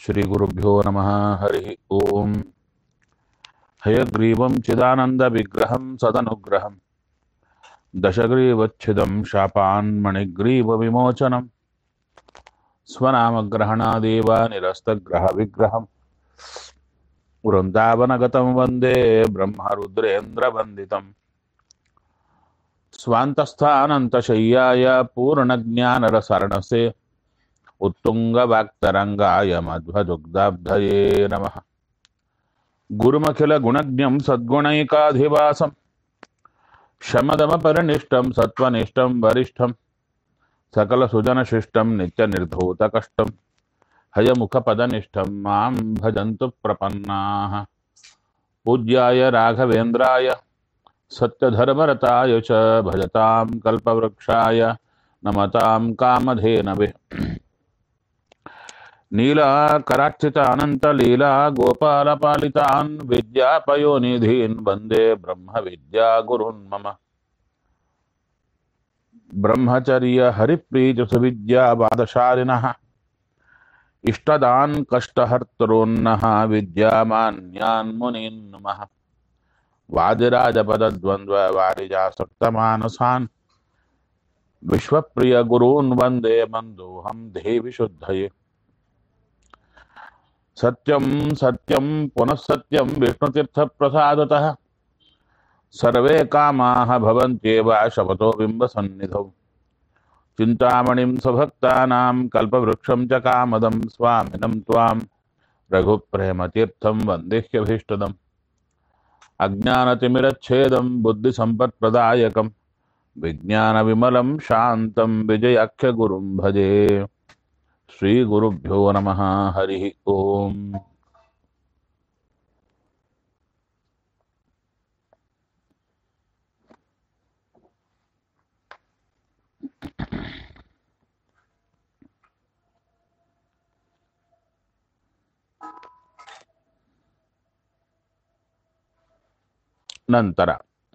श्रीगुरुभ्यो नमः हरिः ॐ हयग्रीवं चिदानन्दविग्रहं सदनुग्रहं दशग्रीवच्छिदं शापान्मणिग्रीवविमोचनं स्वनामग्रहणादेव निरस्तग्रहविग्रहं वृन्दावनगतं वन्दे ब्रह्मरुद्रेन्द्रवन्दितम् स्वान्तस्थानन्तशय्याय पूर्णज्ञानरसरणसे उत्तुङ्गवाक्तरङ्गाय मध्वदुग्धाब्धये नमः गुरुमखिलगुणज्ञं सद्गुणैकाधिवासं शमदमपरिनिष्टं सत्त्वनिष्ठं वरिष्ठं सकलसुजनशिष्टं नित्यनिर्धूतकष्टं हयमुखपदनिष्ठं मां भजन्तु प्रपन्नाः पूज्याय राघवेन्द्राय सत्यधर्मरताय च भजतां कल्पवृक्षाय नमतां कामधेनवे नीलाकरार्चितानन्तलीला गोपालपालितान् विद्यापयोनिधीन् वन्दे ब्रह्मविद्यागुरुन् मम ब्रह्मचर्यहरिप्रीतिसुविद्यावादशालिनः इष्टदान् कष्टहर्तॄन्नः विद्यामान्यान् मुनीन् नमः वादिराजपदद्वन्द्ववारिजासक्तमानसान् विश्वप्रियगुरून् वन्दे मन्दोऽहं देवि शुद्धये सत्यं सत्यं पुनः सत्यं विष्णुतीर्थप्रसादतः सर्वे कामाः भवन्त्येव शपथो बिम्बसन्निधौ चिन्तामणिं स्वभक्तानां कल्पवृक्षं च कामदं स्वामिनं त्वां रघुप्रेमतीर्थं वन्देह्यभीष्टदम् अज्ञानतिमिरच्छेदं बुद्धिसम्पत्प्रदायकं विज्ञानविमलं शान्तं विजयाख्यगुरुं भजे श्रीगुरुभ्यो नमः हरिः ओम् ನಂತರ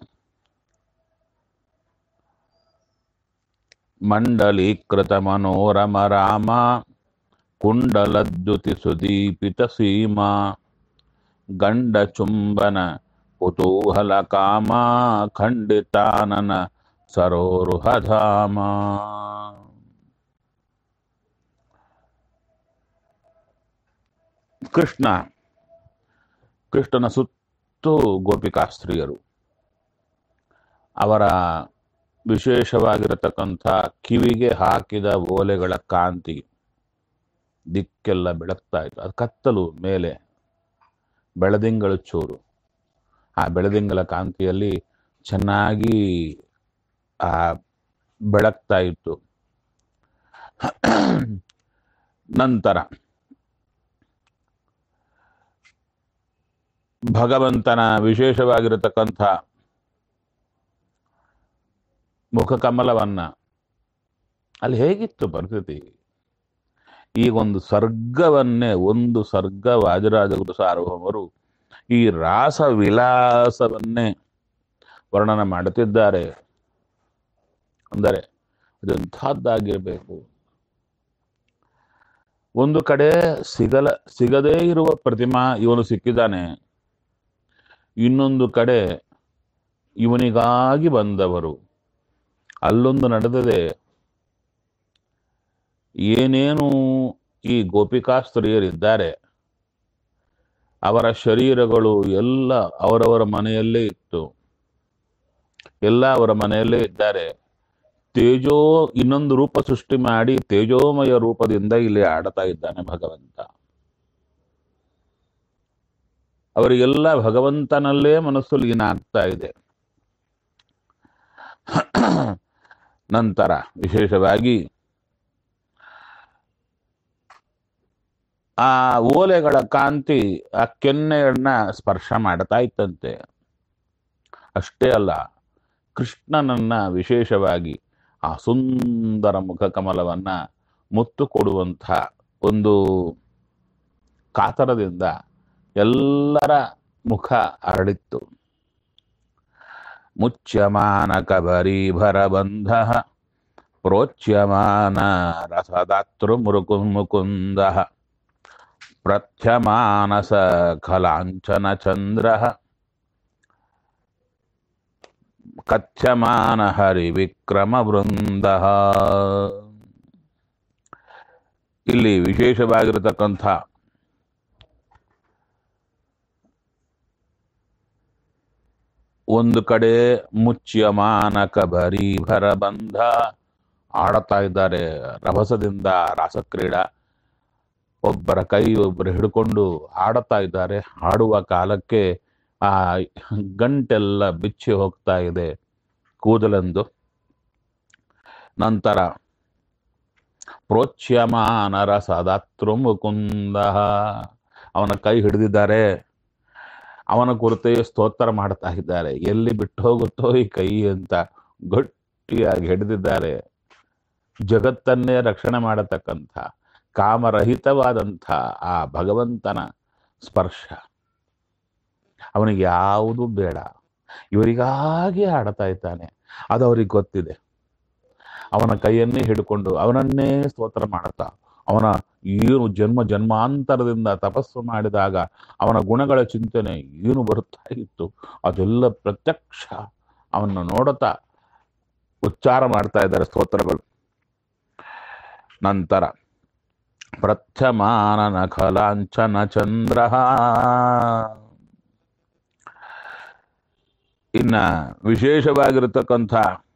ಮಂಡಲೀಕೃತ ಮನೋರಮ ರಾಮ ಕುಂಡಲದ್ಯುತಿ ಸುದೀಪಿತ ಸೀಮಾ ಗಂಡ ಚುಂಬನ ಕುತೂಹಲ ಕಾಮ ಖಂಡಿತಾನನ ಸರೋರುಹಧಾಮ ಕೃಷ್ಣ ಕೃಷ್ಣನ ಸುತ್ತು ಗೋಪಿಕಾಸ್ತ್ರೀಯರು ಅವರ ವಿಶೇಷವಾಗಿರತಕ್ಕಂಥ ಕಿವಿಗೆ ಹಾಕಿದ ಓಲೆಗಳ ಕಾಂತಿ ದಿಕ್ಕೆಲ್ಲ ಬೆಳಗ್ತಾ ಇತ್ತು ಅದು ಕತ್ತಲು ಮೇಲೆ ಬೆಳದಿಂಗಳ ಚೂರು ಆ ಬೆಳದಿಂಗಳ ಕಾಂತಿಯಲ್ಲಿ ಚೆನ್ನಾಗಿ ಆ ಬೆಳಗ್ತಾ ಇತ್ತು ನಂತರ ಭಗವಂತನ ವಿಶೇಷವಾಗಿರತಕ್ಕಂಥ ಮುಖಕಮಲವನ್ನ ಅಲ್ಲಿ ಹೇಗಿತ್ತು ಪರಿಸ್ಥಿತಿ ಈಗ ಒಂದು ಸರ್ಗವನ್ನೇ ಒಂದು ಸರ್ಗ ವಾಜರಾಜಗುರು ಸಾರ್ವಭೌಮರು ಈ ರಾಸ ವಿಲಾಸವನ್ನೇ ವರ್ಣನ ಮಾಡುತ್ತಿದ್ದಾರೆ ಅಂದರೆ ಅದೆಂಥದ್ದಾಗಿರಬೇಕು ಒಂದು ಕಡೆ ಸಿಗಲ ಸಿಗದೇ ಇರುವ ಪ್ರತಿಮಾ ಇವನು ಸಿಕ್ಕಿದ್ದಾನೆ ಇನ್ನೊಂದು ಕಡೆ ಇವನಿಗಾಗಿ ಬಂದವರು ಅಲ್ಲೊಂದು ನಡೆದಿದೆ ಏನೇನು ಈ ಗೋಪಿಕಾಸ್ತ್ರೀಯರಿದ್ದಾರೆ ಅವರ ಶರೀರಗಳು ಎಲ್ಲ ಅವರವರ ಮನೆಯಲ್ಲೇ ಇತ್ತು ಎಲ್ಲ ಅವರ ಮನೆಯಲ್ಲೇ ಇದ್ದಾರೆ ತೇಜೋ ಇನ್ನೊಂದು ರೂಪ ಸೃಷ್ಟಿ ಮಾಡಿ ತೇಜೋಮಯ ರೂಪದಿಂದ ಇಲ್ಲಿ ಆಡ್ತಾ ಇದ್ದಾನೆ ಭಗವಂತ ಅವರಿಗೆಲ್ಲ ಭಗವಂತನಲ್ಲೇ ಮನಸ್ಸು ಲೀನ ಆಗ್ತಾ ಇದೆ ನಂತರ ವಿಶೇಷವಾಗಿ ಆ ಓಲೆಗಳ ಕಾಂತಿ ಆ ಕೆನ್ನೆಯನ್ನ ಸ್ಪರ್ಶ ಮಾಡ್ತಾ ಇತ್ತಂತೆ ಅಷ್ಟೇ ಅಲ್ಲ ಕೃಷ್ಣನನ್ನ ವಿಶೇಷವಾಗಿ ಆ ಸುಂದರ ಮುಖ ಕಮಲವನ್ನ ಮುತ್ತು ಕೊಡುವಂಥ ಒಂದು ಕಾತರದಿಂದ ಎಲ್ಲರ ಮುಖ ಅರಳಿತ್ತು ಮುಚ್ಯಮಾನ ಕಬರೀಭರ ಬಂಧ ಪ್ರೋಚ್ಯಮಾನ ರಸದಾತೃ ಮುರುಕು ಮುಕುಂದ ಪ್ರಥ್ಯಮಾನಸ ಖಲಾಂಚನ ಚಂದ್ರ ಕಥ್ಯಮಾನ ಹರಿ ವಿಕ್ರಮ ವೃಂದ ಇಲ್ಲಿ ವಿಶೇಷವಾಗಿರತಕ್ಕಂಥ ಒಂದು ಕಡೆ ಮುಚ್ಯಮಾನ ಕಬರೀಭರ ಬಂಧ ಆಡುತ್ತಾ ಇದ್ದಾರೆ ರಭಸದಿಂದ ರಾಸಕ್ರೀಡಾ ಒಬ್ಬರ ಕೈ ಒಬ್ಬರು ಹಿಡ್ಕೊಂಡು ಆಡುತ್ತಾ ಇದ್ದಾರೆ ಆಡುವ ಕಾಲಕ್ಕೆ ಆ ಗಂಟೆಲ್ಲ ಬಿಚ್ಚಿ ಹೋಗ್ತಾ ಇದೆ ಕೂದಲೆಂದು ನಂತರ ಪ್ರೋಚ್ಯಮಾನ ರಸದಾತೃ ಮುಕುಂದ ಅವನ ಕೈ ಹಿಡಿದಿದ್ದಾರೆ ಅವನ ಕುರಿತೇ ಸ್ತೋತ್ರ ಮಾಡ್ತಾ ಇದ್ದಾರೆ ಎಲ್ಲಿ ಬಿಟ್ಟು ಹೋಗುತ್ತೋ ಈ ಕೈ ಅಂತ ಗಟ್ಟಿಯಾಗಿ ಹಿಡಿದಿದ್ದಾರೆ ಜಗತ್ತನ್ನೇ ರಕ್ಷಣೆ ಮಾಡತಕ್ಕಂಥ ಕಾಮರಹಿತವಾದಂಥ ಆ ಭಗವಂತನ ಸ್ಪರ್ಶ ಅವನಿಗೆ ಯಾವುದು ಬೇಡ ಇವರಿಗಾಗಿ ಆಡ್ತಾ ಇದ್ದಾನೆ ಅದು ಅವ್ರಿಗೆ ಗೊತ್ತಿದೆ ಅವನ ಕೈಯನ್ನೇ ಹಿಡ್ಕೊಂಡು ಅವನನ್ನೇ ಸ್ತೋತ್ರ ಮಾಡುತ್ತಾ ಅವನ ಏನು ಜನ್ಮ ಜನ್ಮಾಂತರದಿಂದ ತಪಸ್ಸು ಮಾಡಿದಾಗ ಅವನ ಗುಣಗಳ ಚಿಂತನೆ ಏನು ಬರುತ್ತಾ ಇತ್ತು ಅದೆಲ್ಲ ಪ್ರತ್ಯಕ್ಷ ಅವನ್ನ ನೋಡುತ್ತಾ ಉಚ್ಚಾರ ಮಾಡ್ತಾ ಇದ್ದಾರೆ ಸ್ತೋತ್ರಗಳು ನಂತರ ಪ್ರಥಮಾನ ನಖಲಾಂಚನ ಚಂದ್ರ ಇನ್ನ ವಿಶೇಷವಾಗಿರತಕ್ಕಂಥ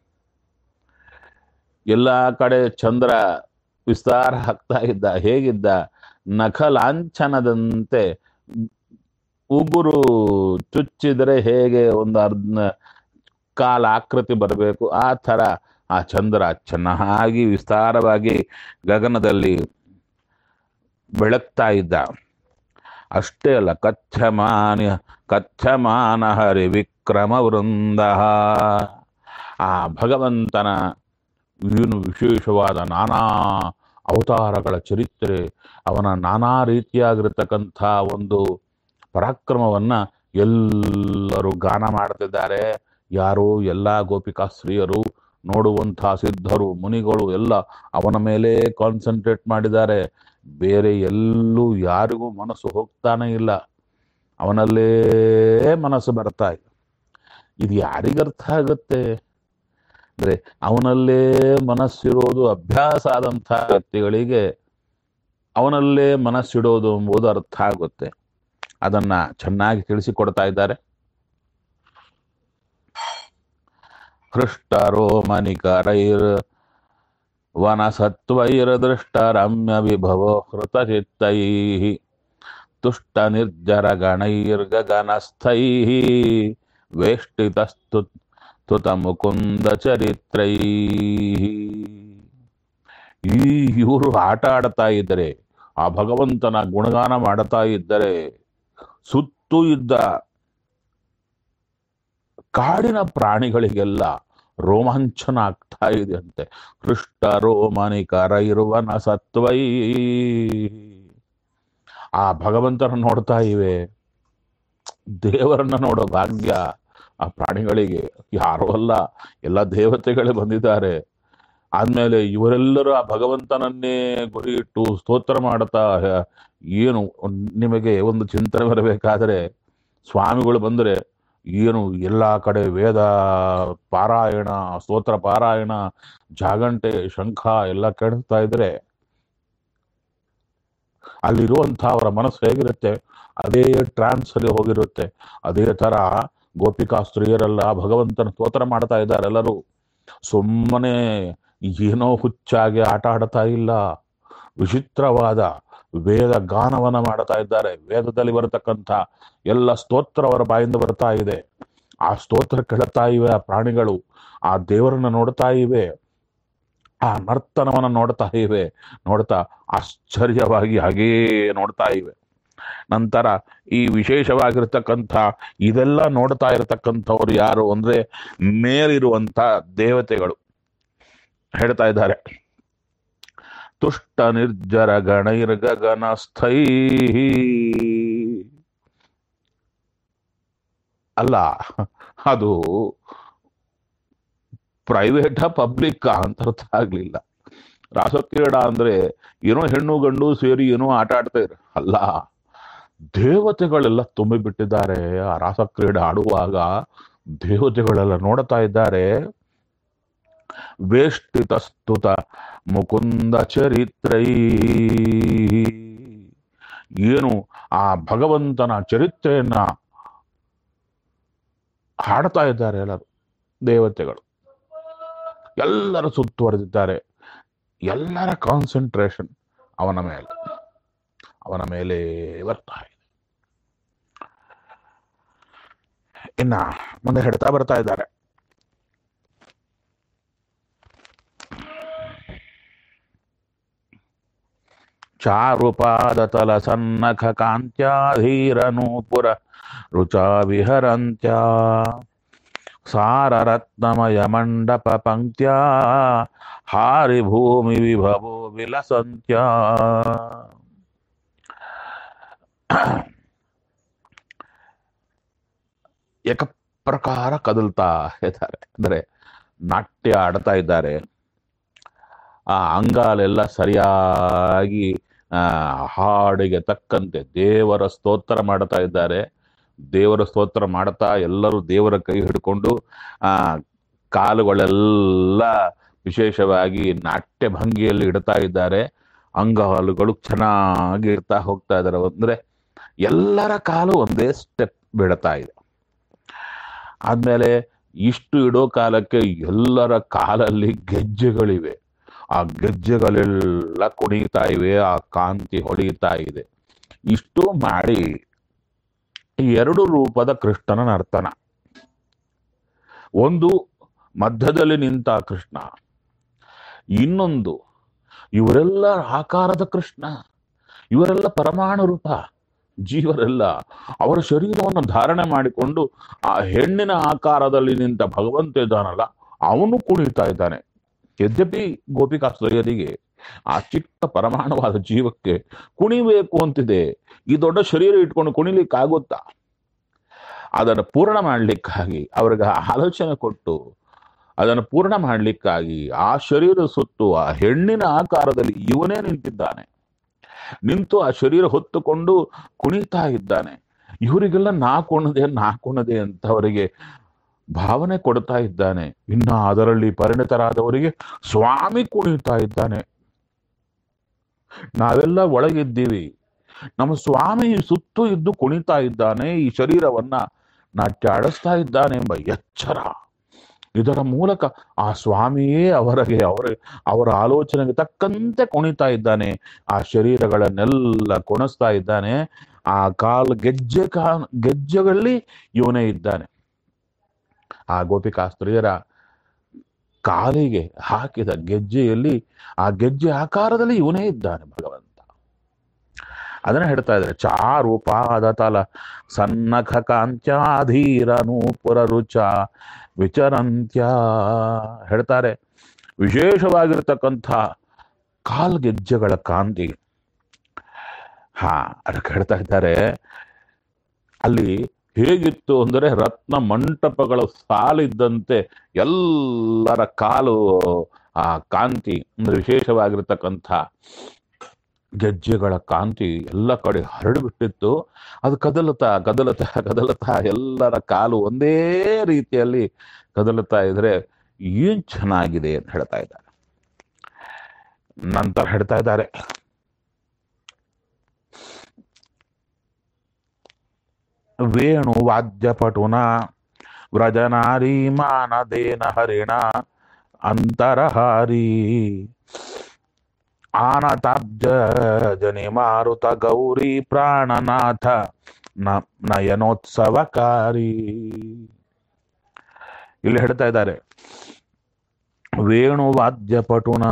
ಎಲ್ಲ ಕಡೆ ಚಂದ್ರ ವಿಸ್ತಾರ ಆಗ್ತಾ ಇದ್ದ ಹೇಗಿದ್ದ ನಖಲಾಂಛನದಂತೆ ಉಗುರು ಚುಚ್ಚಿದರೆ ಹೇಗೆ ಒಂದು ಅರ್ಧ ಕಾಲ ಆಕೃತಿ ಬರಬೇಕು ಆ ಥರ ಆ ಚಂದ್ರ ಚೆನ್ನಾಗಿ ವಿಸ್ತಾರವಾಗಿ ಗಗನದಲ್ಲಿ ಬೆಳಗ್ತಾ ಇದ್ದ ಅಷ್ಟೇ ಅಲ್ಲ ಕಥ್ಯಮಾನ ಕಥ್ಯಮಾನ ಹರಿ ವಿಕ್ರಮ ವೃಂದ ಆ ಭಗವಂತನ ಏನು ವಿಶೇಷವಾದ ನಾನಾ ಅವತಾರಗಳ ಚರಿತ್ರೆ ಅವನ ನಾನಾ ರೀತಿಯಾಗಿರ್ತಕ್ಕಂಥ ಒಂದು ಪರಾಕ್ರಮವನ್ನ ಎಲ್ಲರೂ ಗಾನ ಮಾಡ್ತಿದ್ದಾರೆ ಯಾರು ಎಲ್ಲ ಗೋಪಿಕಾಸ್ತ್ರೀಯರು ನೋಡುವಂಥ ಸಿದ್ಧರು ಮುನಿಗಳು ಎಲ್ಲ ಅವನ ಮೇಲೆ ಕಾನ್ಸಂಟ್ರೇಟ್ ಮಾಡಿದ್ದಾರೆ ಬೇರೆ ಎಲ್ಲೂ ಯಾರಿಗೂ ಮನಸ್ಸು ಹೋಗ್ತಾನೆ ಇಲ್ಲ ಅವನಲ್ಲೇ ಮನಸ್ಸು ಬರ್ತಾ ಇದೆ ಇದು ಯಾರಿಗರ್ಥ ಆಗುತ್ತೆ ಅಂದ್ರೆ ಅವನಲ್ಲೇ ಮನಸ್ಸಿರೋದು ಅಭ್ಯಾಸ ಆದಂಥ ವ್ಯಕ್ತಿಗಳಿಗೆ ಅವನಲ್ಲೇ ಮನಸ್ಸಿಡೋದು ಎಂಬುದು ಅರ್ಥ ಆಗುತ್ತೆ ಅದನ್ನ ಚೆನ್ನಾಗಿ ತಿಳಿಸಿಕೊಡ್ತಾ ಇದ್ದಾರೆ ಹೃಷ್ಟರೋ ಮಣಿಕರೈರ್ ವನಸತ್ವೈರ್ದೃಷ್ಟರಮ್ಯ ವಿಭವೋ ಹೃತಚಿತ್ತೈ ತುಷ್ಟ ನಿರ್ಜರ ಗಣೈರ್ಗಗನಸ್ಥೈ ವೇಷ್ಟಿತಸ್ತು ತುತ ಮುಕುಂದ ಚರಿತ್ರೈ ಈ ಇವರು ಆಟ ಆಡ್ತಾ ಇದ್ದರೆ ಆ ಭಗವಂತನ ಗುಣಗಾನ ಮಾಡ್ತಾ ಇದ್ದರೆ ಸುತ್ತೂ ಇದ್ದ ಕಾಡಿನ ಪ್ರಾಣಿಗಳಿಗೆಲ್ಲ ರೋಮಾಂಚನ ಆಗ್ತಾ ಇದೆ ಅಂತೆ ಹೃಷ್ಟ ರೋಮನಿಕರ ಇರುವನ ಸತ್ವೈ ಆ ಭಗವಂತನ ನೋಡ್ತಾ ಇವೆ ದೇವರನ್ನ ನೋಡೋ ಭಾಗ್ಯ ಆ ಪ್ರಾಣಿಗಳಿಗೆ ಯಾರೋ ಅಲ್ಲ ಎಲ್ಲ ದೇವತೆಗಳೇ ಬಂದಿದ್ದಾರೆ ಆದ್ಮೇಲೆ ಇವರೆಲ್ಲರೂ ಆ ಭಗವಂತನನ್ನೇ ಗುರಿ ಇಟ್ಟು ಸ್ತೋತ್ರ ಮಾಡ್ತಾ ಹ- ಏನು ನಿಮಗೆ ಒಂದು ಚಿಂತನೆ ಬರಬೇಕಾದರೆ ಸ್ವಾಮಿಗಳು ಬಂದರೆ ಏನು ಎಲ್ಲ ಕಡೆ ವೇದ ಪಾರಾಯಣ ಸ್ತೋತ್ರ ಪಾರಾಯಣ ಜಾಗಂಟೆ ಶಂಖ ಎಲ್ಲ ಕೇಳಿಸ್ತಾ ಇದ್ರೆ ಅಲ್ಲಿರುವಂಥ ಅವರ ಮನಸ್ಸು ಹೇಗಿರುತ್ತೆ ಅದೇ ಟ್ರಾನ್ಸ್ ಅಲ್ಲಿ ಹೋಗಿರುತ್ತೆ ಅದೇ ತರ ಗೋಪಿಕಾ ಸ್ತ್ರೀಯರೆಲ್ಲ ಭಗವಂತನ ಸ್ತೋತ್ರ ಮಾಡ್ತಾ ಇದ್ದಾರೆ ಎಲ್ಲರೂ ಸುಮ್ಮನೆ ಏನೋ ಹುಚ್ಚಾಗಿ ಆಟ ಆಡ್ತಾ ಇಲ್ಲ ವಿಚಿತ್ರವಾದ ವೇದ ಗಾನವನ್ನ ಮಾಡ್ತಾ ಇದ್ದಾರೆ ವೇದದಲ್ಲಿ ಬರತಕ್ಕಂಥ ಎಲ್ಲ ಸ್ತೋತ್ರ ಅವರ ಬಾಯಿಂದ ಬರ್ತಾ ಇದೆ ಆ ಸ್ತೋತ್ರ ಕೇಳ್ತಾ ಇವೆ ಆ ಪ್ರಾಣಿಗಳು ಆ ದೇವರನ್ನ ನೋಡ್ತಾ ಇವೆ ಆ ನರ್ತನವನ್ನ ನೋಡ್ತಾ ಇವೆ ನೋಡ್ತಾ ಆಶ್ಚರ್ಯವಾಗಿ ಹಾಗೇ ನೋಡ್ತಾ ಇವೆ ನಂತರ ಈ ವಿಶೇಷವಾಗಿರ್ತಕ್ಕಂಥ ಇದೆಲ್ಲ ನೋಡ್ತಾ ಇರತಕ್ಕಂಥವ್ರು ಯಾರು ಅಂದ್ರೆ ಮೇಲಿರುವಂತ ದೇವತೆಗಳು ಹೇಳ್ತಾ ಇದ್ದಾರೆ ತುಷ್ಟ ನಿರ್ಜರ ಗಣೈರ್ಗಗನ ಸ್ಥೈ ಅಲ್ಲ ಅದು ಪ್ರೈವೇಟಾ ಪಬ್ಲಿಕ್ ಅಂತ ಅರ್ಥ ಆಗ್ಲಿಲ್ಲ ರಾಸಕ್ರೀಡ ಅಂದ್ರೆ ಏನೋ ಹೆಣ್ಣು ಗಂಡು ಸೇರಿ ಏನೋ ಆಟ ಆಡ್ತಾ ಇದ್ರು ಅಲ್ಲ ದೇವತೆಗಳೆಲ್ಲ ತುಂಬಿ ಬಿಟ್ಟಿದ್ದಾರೆ ಆ ರಾಸಕ್ರೀಡೆ ಆಡುವಾಗ ದೇವತೆಗಳೆಲ್ಲ ನೋಡ್ತಾ ಇದ್ದಾರೆ ವೇಷ್ಟಿತ ಸ್ತುತ ಮುಕುಂದ ಚರಿತ್ರೈ ಏನು ಆ ಭಗವಂತನ ಚರಿತ್ರೆಯನ್ನ ಹಾಡ್ತಾ ಇದ್ದಾರೆ ಎಲ್ಲರೂ ದೇವತೆಗಳು ಎಲ್ಲರೂ ಸುತ್ತುವರೆದಿದ್ದಾರೆ ಎಲ್ಲರ ಕಾನ್ಸಂಟ್ರೇಷನ್ ಅವನ ಮೇಲೆ ಅವನ ಮೇಲೆ ಬರ್ತಾ ಇದೆ ಇನ್ನ ಮುಂದೆ ಹೇಳ್ತಾ ಬರ್ತಾ ಇದ್ದಾರೆ ಚಾರುಪಾದತಲ ಸನ್ನಖ ಕಾಂತ್ಯಾಧೀರನೂಪುರ ರುಚಾ ವಿಹರಂತ್ಯ ಸಾರರತ್ನಮಯ ಮಂಡಪ ಪಂಕ್ತ್ಯ ಹಾರಿ ಭೂಮಿ ವಿಭವೋ ವಿಲಸಂತ್ಯ ಏಕ ಪ್ರಕಾರ ಕದಲ್ತಾ ಇದ್ದಾರೆ ಅಂದ್ರೆ ನಾಟ್ಯ ಆಡ್ತಾ ಇದ್ದಾರೆ ಆ ಅಂಗಾಲೆಲ್ಲ ಸರಿಯಾಗಿ ಆ ಹಾಡಿಗೆ ತಕ್ಕಂತೆ ದೇವರ ಸ್ತೋತ್ರ ಮಾಡ್ತಾ ಇದ್ದಾರೆ ದೇವರ ಸ್ತೋತ್ರ ಮಾಡ್ತಾ ಎಲ್ಲರೂ ದೇವರ ಕೈ ಹಿಡ್ಕೊಂಡು ಆ ಕಾಲುಗಳೆಲ್ಲ ವಿಶೇಷವಾಗಿ ನಾಟ್ಯ ಭಂಗಿಯಲ್ಲಿ ಇಡ್ತಾ ಇದ್ದಾರೆ ಅಂಗಹಾಲುಗಳು ಚೆನ್ನಾಗಿ ಇಡ್ತಾ ಹೋಗ್ತಾ ಇದ್ದಾರೆ ಅಂದ್ರೆ ಎಲ್ಲರ ಕಾಲು ಒಂದೇ ಸ್ಟೆಪ್ ಬಿಡ್ತಾ ಇದೆ ಆದ್ಮೇಲೆ ಇಷ್ಟು ಇಡೋ ಕಾಲಕ್ಕೆ ಎಲ್ಲರ ಕಾಲಲ್ಲಿ ಗೆಜ್ಜೆಗಳಿವೆ ಆ ಗೆಜ್ಜೆಗಳೆಲ್ಲ ಕುಣಿತಾ ಇವೆ ಆ ಕಾಂತಿ ಹೊಳಿತಾ ಇದೆ ಇಷ್ಟು ಮಾಡಿ ಎರಡು ರೂಪದ ಕೃಷ್ಣನ ನರ್ತನ ಒಂದು ಮಧ್ಯದಲ್ಲಿ ನಿಂತ ಕೃಷ್ಣ ಇನ್ನೊಂದು ಇವರೆಲ್ಲ ಆಕಾರದ ಕೃಷ್ಣ ಇವರೆಲ್ಲ ಪರಮಾಣು ರೂಪ ಜೀವರೆಲ್ಲ ಅವರ ಶರೀರವನ್ನು ಧಾರಣೆ ಮಾಡಿಕೊಂಡು ಆ ಹೆಣ್ಣಿನ ಆಕಾರದಲ್ಲಿ ನಿಂತ ಭಗವಂತ ಇದ್ದಾನಲ್ಲ ಅವನು ಕುಣಿತಾ ಇದ್ದಾನೆ ಯದ್ಯಪಿ ಗೋಪಿಕಾ ಸ್ತ್ರೀಯರಿಗೆ ಆ ಚಿಕ್ಕ ಪರಮಾಣುವಾದ ಜೀವಕ್ಕೆ ಕುಣಿಬೇಕು ಅಂತಿದೆ ಈ ದೊಡ್ಡ ಶರೀರ ಇಟ್ಕೊಂಡು ಕುಣಿಲಿಕ್ಕಾಗುತ್ತಾ ಅದನ್ನು ಪೂರ್ಣ ಮಾಡಲಿಕ್ಕಾಗಿ ಅವ್ರಿಗೆ ಆಲೋಚನೆ ಕೊಟ್ಟು ಅದನ್ನು ಪೂರ್ಣ ಮಾಡಲಿಕ್ಕಾಗಿ ಆ ಶರೀರ ಸುತ್ತು ಆ ಹೆಣ್ಣಿನ ಆಕಾರದಲ್ಲಿ ಇವನೇ ನಿಂತಿದ್ದಾನೆ ನಿಂತು ಆ ಶರೀರ ಹೊತ್ತುಕೊಂಡು ಕುಣಿತಾ ಇದ್ದಾನೆ ಇವರಿಗೆಲ್ಲ ನಾ ಕುಣದೆ ನಾ ಕುಣದೆ ಅಂತ ಅವರಿಗೆ ಭಾವನೆ ಕೊಡ್ತಾ ಇದ್ದಾನೆ ಇನ್ನ ಅದರಲ್ಲಿ ಪರಿಣಿತರಾದವರಿಗೆ ಸ್ವಾಮಿ ಕುಣಿತಾ ಇದ್ದಾನೆ ನಾವೆಲ್ಲ ಒಳಗಿದ್ದೀವಿ ನಮ್ಮ ಸ್ವಾಮಿ ಸುತ್ತು ಇದ್ದು ಕುಣಿತಾ ಇದ್ದಾನೆ ಈ ಶರೀರವನ್ನ ನಾಟ್ಯ ಆಡಿಸ್ತಾ ಇದ್ದಾನೆ ಎಂಬ ಎಚ್ಚರ ಇದರ ಮೂಲಕ ಆ ಸ್ವಾಮಿಯೇ ಅವರಿಗೆ ಅವರ ಅವರ ಆಲೋಚನೆಗೆ ತಕ್ಕಂತೆ ಕುಣಿತಾ ಇದ್ದಾನೆ ಆ ಶರೀರಗಳನ್ನೆಲ್ಲ ಕುಣಿಸ್ತಾ ಇದ್ದಾನೆ ಆ ಕಾಲ್ ಗೆಜ್ಜೆ ಕಾ ಗೆಜ್ಜೆಗಳಲ್ಲಿ ಇವನೇ ಇದ್ದಾನೆ ಆ ಗೋಪಿಕಾ ಸ್ತ್ರೀಯರ ಕಾಲಿಗೆ ಹಾಕಿದ ಗೆಜ್ಜೆಯಲ್ಲಿ ಆ ಗೆಜ್ಜೆ ಆಕಾರದಲ್ಲಿ ಇವನೇ ಇದ್ದಾನೆ ಭಗವಂತ ಅದನ್ನ ಹೇಳ್ತಾ ಇದ್ದಾರೆ ಚಾರುಪಾದ ತಲ ಸನ್ನಖ ಕಾಂತ್ಯಾಧೀರ ನೂಪುರ ರುಚ ವಿಚರಂತ್ಯ ಹೇಳ್ತಾರೆ ವಿಶೇಷವಾಗಿರ್ತಕ್ಕಂಥ ಕಾಲ್ಗೆಜ್ಜೆಗಳ ಕಾಂತಿ ಹಾ ಅದಕ್ಕೆ ಹೇಳ್ತಾ ಇದ್ದಾರೆ ಅಲ್ಲಿ ಹೇಗಿತ್ತು ಅಂದರೆ ರತ್ನ ಮಂಟಪಗಳ ಸಾಲಿದ್ದಂತೆ ಎಲ್ಲರ ಕಾಲು ಆ ಕಾಂತಿ ಅಂದ್ರೆ ವಿಶೇಷವಾಗಿರ್ತಕ್ಕಂಥ ಗೆಜ್ಜೆಗಳ ಕಾಂತಿ ಎಲ್ಲ ಕಡೆ ಹರಡಿಬಿಟ್ಟಿತ್ತು ಅದು ಕದಲುತ್ತಾ ಕದಲುತ್ತಾ ಕದಲುತ್ತಾ ಎಲ್ಲರ ಕಾಲು ಒಂದೇ ರೀತಿಯಲ್ಲಿ ಕದಲುತ್ತಾ ಇದ್ರೆ ಏನ್ ಚೆನ್ನಾಗಿದೆ ಅಂತ ಹೇಳ್ತಾ ಇದ್ದಾರೆ ನಂತರ ಹೇಳ್ತಾ ಇದ್ದಾರೆ ವೇಣು ವಾದ್ಯಪಟುನ ವ್ರಜನಾರಿ ಮಾನದೇನ ಹರಿಣ ಅಂತರಹಾರಿ ಆನತಾಬ್ಜ ಜನಿ ಮಾರುತ ಗೌರಿ ಪ್ರಾಣನಾಥ ನ ನಯನೋತ್ಸವಕಾರಿ ಇಲ್ಲಿ ಹೇಳ್ತಾ ಇದ್ದಾರೆ ವೇಣು ವಾದ್ಯಪಟುನ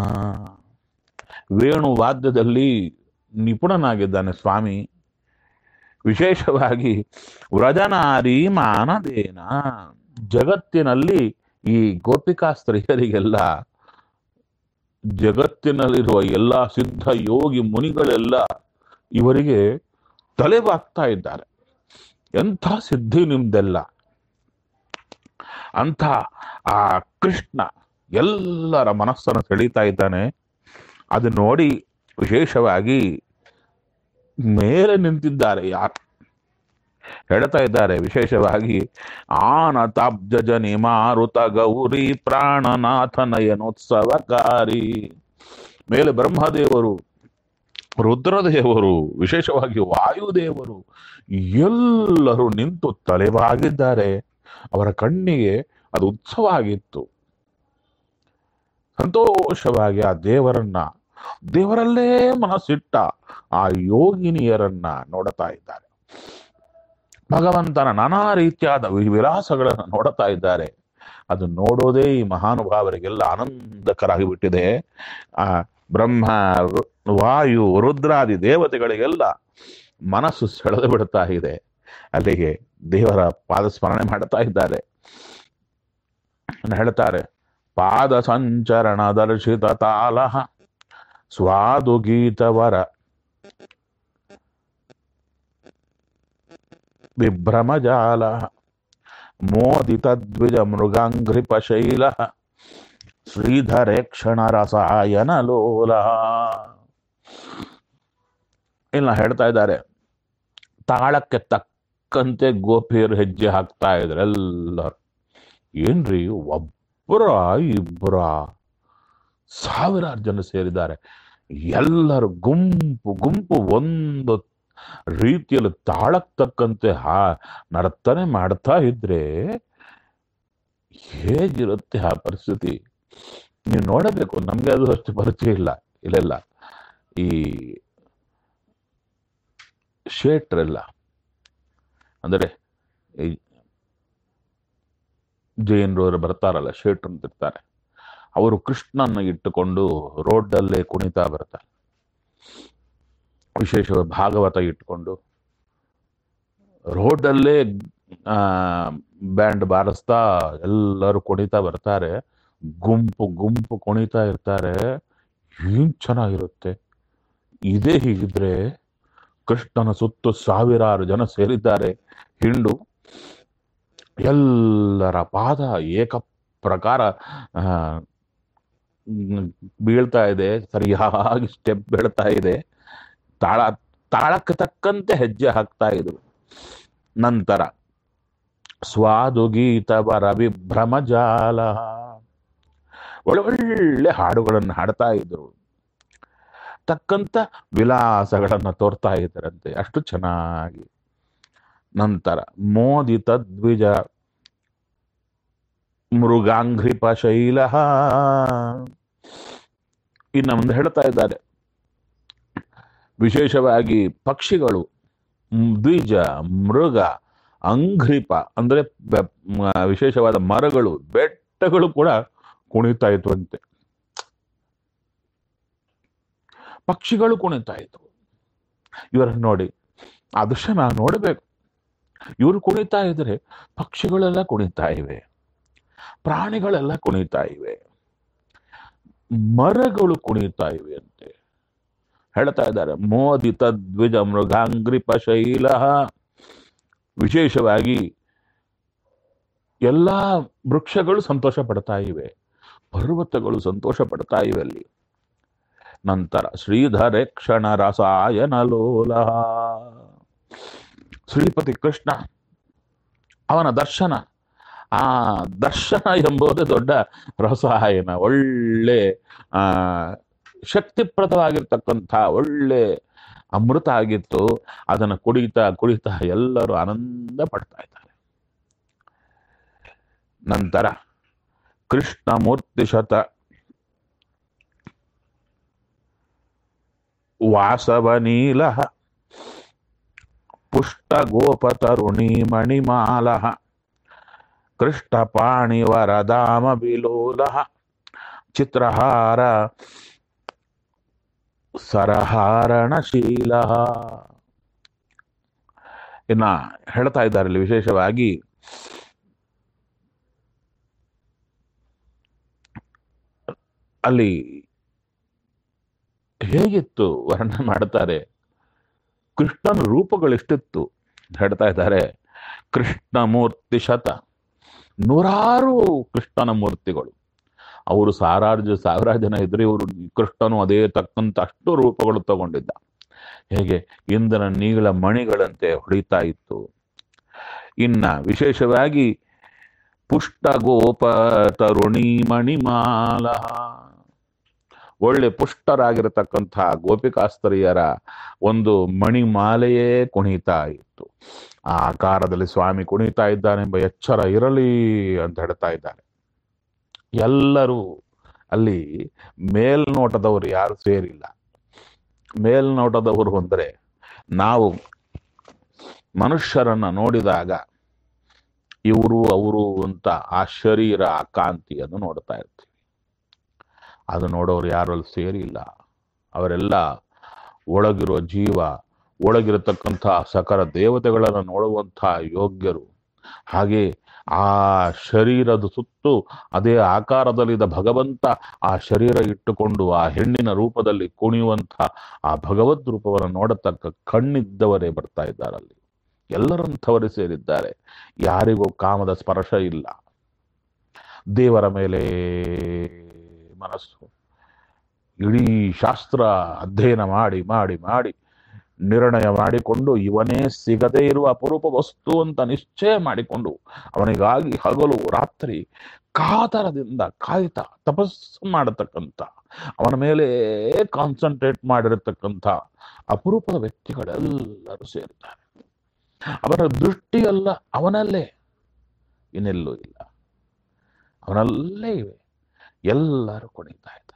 ವೇಣು ವಾದ್ಯದಲ್ಲಿ ನಿಪುಣನಾಗಿದ್ದಾನೆ ಸ್ವಾಮಿ ವಿಶೇಷವಾಗಿ ವ್ರಜನಾರಿ ಮಾನದೇನ ಜಗತ್ತಿನಲ್ಲಿ ಈ ಗೋಪಿಕಾ ಸ್ತ್ರೀಯರಿಗೆಲ್ಲ ಜಗತ್ತಿನಲ್ಲಿರುವ ಎಲ್ಲ ಸಿದ್ಧ ಯೋಗಿ ಮುನಿಗಳೆಲ್ಲ ಇವರಿಗೆ ತಲೆಬಾಗ್ತಾ ಇದ್ದಾರೆ ಎಂಥ ಸಿದ್ಧಿ ನಿಮ್ದೆಲ್ಲ ಅಂಥ ಆ ಕೃಷ್ಣ ಎಲ್ಲರ ಮನಸ್ಸನ್ನು ಸೆಳೀತಾ ಇದ್ದಾನೆ ಅದು ನೋಡಿ ವಿಶೇಷವಾಗಿ ಮೇಲೆ ನಿಂತಿದ್ದಾರೆ ಯಾರು ಹೇಳ್ತಾ ಇದ್ದಾರೆ ವಿಶೇಷವಾಗಿ ಆನತಾಬ್ಜ ಜನಿ ಮಾರುತ ಗೌರಿ ಪ್ರಾಣನಾಥ ನಯನೋತ್ಸವಕಾರಿ ಮೇಲೆ ಬ್ರಹ್ಮದೇವರು ರುದ್ರದೇವರು ವಿಶೇಷವಾಗಿ ವಾಯುದೇವರು ಎಲ್ಲರೂ ನಿಂತು ತಲೆಬಾಗಿದ್ದಾರೆ ಅವರ ಕಣ್ಣಿಗೆ ಅದು ಉತ್ಸವ ಆಗಿತ್ತು ಸಂತೋಷವಾಗಿ ಆ ದೇವರನ್ನ ದೇವರಲ್ಲೇ ಮನಸ್ಸಿಟ್ಟ ಆ ಯೋಗಿನಿಯರನ್ನ ನೋಡುತ್ತಾ ಇದ್ದಾರೆ ಭಗವಂತನ ನಾನಾ ರೀತಿಯಾದ ವಿ- ವಿಲಾಸಗಳನ್ನು ನೋಡುತ್ತಾ ಇದ್ದಾರೆ ಅದು ನೋಡೋದೇ ಈ ಮಹಾನುಭಾವರಿಗೆಲ್ಲ ಆನಂದಕರಾಗಿ ಬಿಟ್ಟಿದೆ ಆ ಬ್ರಹ್ಮ ರು- ವಾಯು ರುದ್ರಾದಿ ದೇವತೆಗಳಿಗೆಲ್ಲ ಮನಸ್ಸು ಸೆಳೆದು ಬಿಡ್ತಾ ಇದೆ ಅಲ್ಲಿಗೆ ದೇವರ ಪಾದ ಸ್ಮರಣೆ ಮಾಡ್ತಾ ಇದ್ದಾರೆ ಇನ್ನು ಹೇಳ್ತಾರೆ ಪಾದ ಸಂಚರಣ ದರ್ಶಿತ ತಾಲ ಸ್ವಾದು ಗೀತವರ ವಿಭ್ರಮಜಾಲ ಮೋದಿತ ದ್ವಿಜ ಮೃಗಾಂಘ್ರಿಪ ಶೈಲ ಶ್ರೀಧರೇಕ್ಷಣ ರಸಾಯನ ಲೋಲ ಇಲ್ಲ ಹೇಳ್ತಾ ಇದ್ದಾರೆ ತಾಳಕ್ಕೆ ತಕ್ಕಂತೆ ಗೋಪಿಯರು ಹೆಜ್ಜೆ ಹಾಕ್ತಾ ಇದ್ರು ಎಲ್ಲರೂ ಏನ್ರಿ ಒಬ್ಬರ ಇಬ್ಬರ ಸಾವಿರಾರು ಜನ ಸೇರಿದ್ದಾರೆ ಎಲ್ಲರೂ ಗುಂಪು ಗುಂಪು ಒಂದು ರೀತಿಯಲ್ಲಿ ತಾಳಕ್ ತಕ್ಕಂತೆ ಹಾ ನರ್ತನೆ ಮಾಡ್ತಾ ಇದ್ರೆ ಹೇಗಿರುತ್ತೆ ಆ ಪರಿಸ್ಥಿತಿ ನೀವು ನೋಡಬೇಕು ನಮ್ಗೆ ಅದು ಅಷ್ಟು ಪರಿಚಯ ಇಲ್ಲ ಇಲ್ಲೆಲ್ಲ ಈ ಶೇಟ್ರೆಲ್ಲ ಅಂದರೆ ಈ ಜೈನರವರು ಬರ್ತಾರಲ್ಲ ಶೇಟ್ರು ಅಂತಿರ್ತಾರೆ ಅವರು ಕೃಷ್ಣನ ಇಟ್ಟುಕೊಂಡು ರೋಡಲ್ಲೇ ಕುಣಿತಾ ಬರ್ತಾರೆ ವಿಶೇಷ ಭಾಗವತ ಇಟ್ಕೊಂಡು ರೋಡಲ್ಲೇ ಆ ಬ್ಯಾಂಡ್ ಬಾರಿಸ್ತಾ ಎಲ್ಲರೂ ಕುಣಿತಾ ಬರ್ತಾರೆ ಗುಂಪು ಗುಂಪು ಕುಣಿತಾ ಇರ್ತಾರೆ ಏನ್ ಚೆನ್ನಾಗಿರುತ್ತೆ ಇದೇ ಹೀಗಿದ್ರೆ ಕೃಷ್ಣನ ಸುತ್ತು ಸಾವಿರಾರು ಜನ ಸೇರಿದ್ದಾರೆ ಹಿಂಡು ಎಲ್ಲರ ಪಾದ ಏಕ ಪ್ರಕಾರ ಆ, ಮ್, ಬೀಳ್ತಾ ಇದೆ ಸರಿಯಾಗಿ ಸ್ಟೆಪ್ ಬೀಳ್ತಾ ಇದೆ ತಾಳ ತಾಳಕ್ಕೆ ತಕ್ಕಂತೆ ಹೆಜ್ಜೆ ಹಾಕ್ತಾ ಇದ್ರು ನಂತರ ಸ್ವಾದು ಗೀತ ಬರ ವಿಭ್ರಮ ಜಾಲ ಒಳ್ಳೊಳ್ಳೆ ಹಾಡುಗಳನ್ನು ಹಾಡ್ತಾ ಇದ್ರು ತಕ್ಕಂತ ವಿಲಾಸಗಳನ್ನ ತೋರ್ತಾ ಇದ್ದರಂತೆ ಅಷ್ಟು ಚೆನ್ನಾಗಿ ನಂತರ ಮೋದಿತ ದ್ವಿಜ ಮೃಗಾಂಘ್ರಿಪ ಶೈಲ ಇನ್ನು ಮುಂದೆ ಹೇಳ್ತಾ ಇದ್ದಾರೆ ವಿಶೇಷವಾಗಿ ಪಕ್ಷಿಗಳು ಮ್, ದ್ವಿಜ ಮೃಗ ಅಂಘ್ರಿಪ ಅಂದ್ರೆ ಬೆ- ಮ- ವಿಶೇಷವಾದ ಮರಗಳು ಬೆಟ್ಟಗಳು ಕೂಡ ಕುಣಿತಾ ಇದ್ವಂತೆ ಪಕ್ಷಿಗಳು ಕುಣಿತಾ ಇದ್ವು ಇವರನ್ನು ನೋಡಿ ಆ ದೃಶ್ಯ ನಾವು ನೋಡಬೇಕು ಇವರು ಕುಣಿತಾ ಇದ್ರೆ ಪಕ್ಷಿಗಳೆಲ್ಲ ಕುಣಿತಾ ಇವೆ ಪ್ರಾಣಿಗಳೆಲ್ಲ ಕುಣಿತಾ ಇವೆ ಮರಗಳು ಕುಣಿತಾ ಇವೆ ಅಂತೆ ಹೇಳ್ತಾ ಇದ್ದಾರೆ ಮೋದಿತ ದ್ವಿಜ ಮೃಗಾಂಗ್ರಿಪ ಶೈಲ ವಿಶೇಷವಾಗಿ ಎಲ್ಲಾ ವೃಕ್ಷಗಳು ಸಂತೋಷ ಪಡ್ತಾ ಇವೆ ಪರ್ವತಗಳು ಸಂತೋಷ ಪಡ್ತಾ ಇವೆ ಅಲ್ಲಿ ನಂತರ ಶ್ರೀಧರೆ ಕ್ಷಣ ರಸಾಯನ ಲೋಲ ಶ್ರೀಪತಿ ಕೃಷ್ಣ ಅವನ ದರ್ಶನ ಆ ದರ್ಶನ ಎಂಬುದೇ ದೊಡ್ಡ ರಸಾಯನ ಒಳ್ಳೆ ಆ ಶಕ್ತಿಪ್ರದವಾಗಿರ್ತಕ್ಕಂಥ ಒಳ್ಳೆ ಅಮೃತ ಆಗಿತ್ತು ಅದನ್ನು ಕುಡಿತಾ ಕುಡಿತಾ ಎಲ್ಲರೂ ಆನಂದ ಪಡ್ತಾ ಇದ್ದಾರೆ ನಂತರ ಕೃಷ್ಣ ಮೂರ್ತಿ ಶತ ವಾಸವನೀಲ ಪುಷ್ಟ ಗೋಪತರುಣಿ ಮಣಿಮಾಲ ಕೃಷ್ಣಪಾಣಿ ವರದಾಮ ಬಿಲೋಲ ಚಿತ್ರಹಾರ ಸರಹಾರಣಶೀಲ ಇನ್ನ ಹೇಳ್ತಾ ಇದ್ದಾರೆ ಇಲ್ಲಿ ವಿಶೇಷವಾಗಿ ಅಲ್ಲಿ ಹೇಗಿತ್ತು ವರ್ಣನೆ ಮಾಡ್ತಾರೆ ಕೃಷ್ಣನ ರೂಪಗಳೆಷ್ಟಿತ್ತು ಹೇಳ್ತಾ ಇದ್ದಾರೆ ಕೃಷ್ಣ ಮೂರ್ತಿ ಶತ ನೂರಾರು ಕೃಷ್ಣನ ಮೂರ್ತಿಗಳು ಅವರು ಸಾವಿರಾರು ಜ ಸಾವಿರಾರು ಜನ ಇದ್ರೆ ಇವರು ಕೃಷ್ಣನು ಅದೇ ತಕ್ಕಂತ ಅಷ್ಟು ರೂಪಗಳು ತಗೊಂಡಿದ್ದ ಹೇಗೆ ಇಂದ್ರನ ನೀಗಳ ಮಣಿಗಳಂತೆ ಹೊಳಿತಾ ಇತ್ತು ಇನ್ನ ವಿಶೇಷವಾಗಿ ಪುಷ್ಟ ಗೋಪ ತರುಣಿ ಮಣಿಮಾಲ ಒಳ್ಳೆ ಪುಷ್ಟರಾಗಿರತಕ್ಕಂಥ ಗೋಪಿಕಾಸ್ತ್ರೀಯರ ಒಂದು ಮಣಿಮಾಲೆಯೇ ಕುಣಿತಾ ಇತ್ತು ಆ ಆಕಾರದಲ್ಲಿ ಸ್ವಾಮಿ ಕುಣಿತಾ ಇದ್ದಾನೆಂಬ ಎಚ್ಚರ ಇರಲಿ ಅಂತ ಹೇಳ್ತಾ ಇದ್ದಾರೆ ಎಲ್ಲರೂ ಅಲ್ಲಿ ಮೇಲ್ನೋಟದವರು ಯಾರು ಸೇರಿಲ್ಲ ಮೇಲ್ನೋಟದವರು ಅಂದರೆ ನಾವು ಮನುಷ್ಯರನ್ನ ನೋಡಿದಾಗ ಇವರು ಅವರು ಅಂತ ಆ ಶರೀರ ಆ ಕಾಂತಿಯನ್ನು ನೋಡ್ತಾ ಇರ್ತೀವಿ ಅದು ನೋಡೋರು ಯಾರು ಅಲ್ಲಿ ಸೇರಿಲ್ಲ ಅವರೆಲ್ಲ ಒಳಗಿರೋ ಜೀವ ಒಳಗಿರತಕ್ಕಂಥ ಸಕಲ ದೇವತೆಗಳನ್ನು ನೋಡುವಂಥ ಯೋಗ್ಯರು ಹಾಗೆ ಆ ಶರೀರದ ಸುತ್ತು ಅದೇ ಆಕಾರದಲ್ಲಿದ್ದ ಭಗವಂತ ಆ ಶರೀರ ಇಟ್ಟುಕೊಂಡು ಆ ಹೆಣ್ಣಿನ ರೂಪದಲ್ಲಿ ಕುಣಿಯುವಂಥ ಆ ಭಗವದ್ ರೂಪವನ್ನು ನೋಡತಕ್ಕ ಕಣ್ಣಿದ್ದವರೇ ಬರ್ತಾ ಇದ್ದಾರೆ ಅಲ್ಲಿ ಎಲ್ಲರಂಥವರೇ ಸೇರಿದ್ದಾರೆ ಯಾರಿಗೂ ಕಾಮದ ಸ್ಪರ್ಶ ಇಲ್ಲ ದೇವರ ಮೇಲೆ ಮನಸ್ಸು ಇಡೀ ಶಾಸ್ತ್ರ ಅಧ್ಯಯನ ಮಾಡಿ ಮಾಡಿ ಮಾಡಿ ನಿರ್ಣಯ ಮಾಡಿಕೊಂಡು ಇವನೇ ಸಿಗದೇ ಇರುವ ಅಪರೂಪ ವಸ್ತು ಅಂತ ನಿಶ್ಚಯ ಮಾಡಿಕೊಂಡು ಅವನಿಗಾಗಿ ಹಗಲು ರಾತ್ರಿ ಕಾತರದಿಂದ ಕಾಯ್ತಾ ತಪಸ್ಸು ಮಾಡತಕ್ಕಂಥ ಅವನ ಮೇಲೆ ಕಾನ್ಸಂಟ್ರೇಟ್ ಮಾಡಿರತಕ್ಕಂಥ ಅಪರೂಪದ ವ್ಯಕ್ತಿಗಳೆಲ್ಲರೂ ಸೇರ್ತಾರೆ ಅವರ ದೃಷ್ಟಿಯಲ್ಲ ಅವನಲ್ಲೇ ಇನ್ನೆಲ್ಲೂ ಇಲ್ಲ ಅವನಲ್ಲೇ ಇವೆ ಎಲ್ಲರೂ ಕುಣಿತಾ ಇದ್ದಾರೆ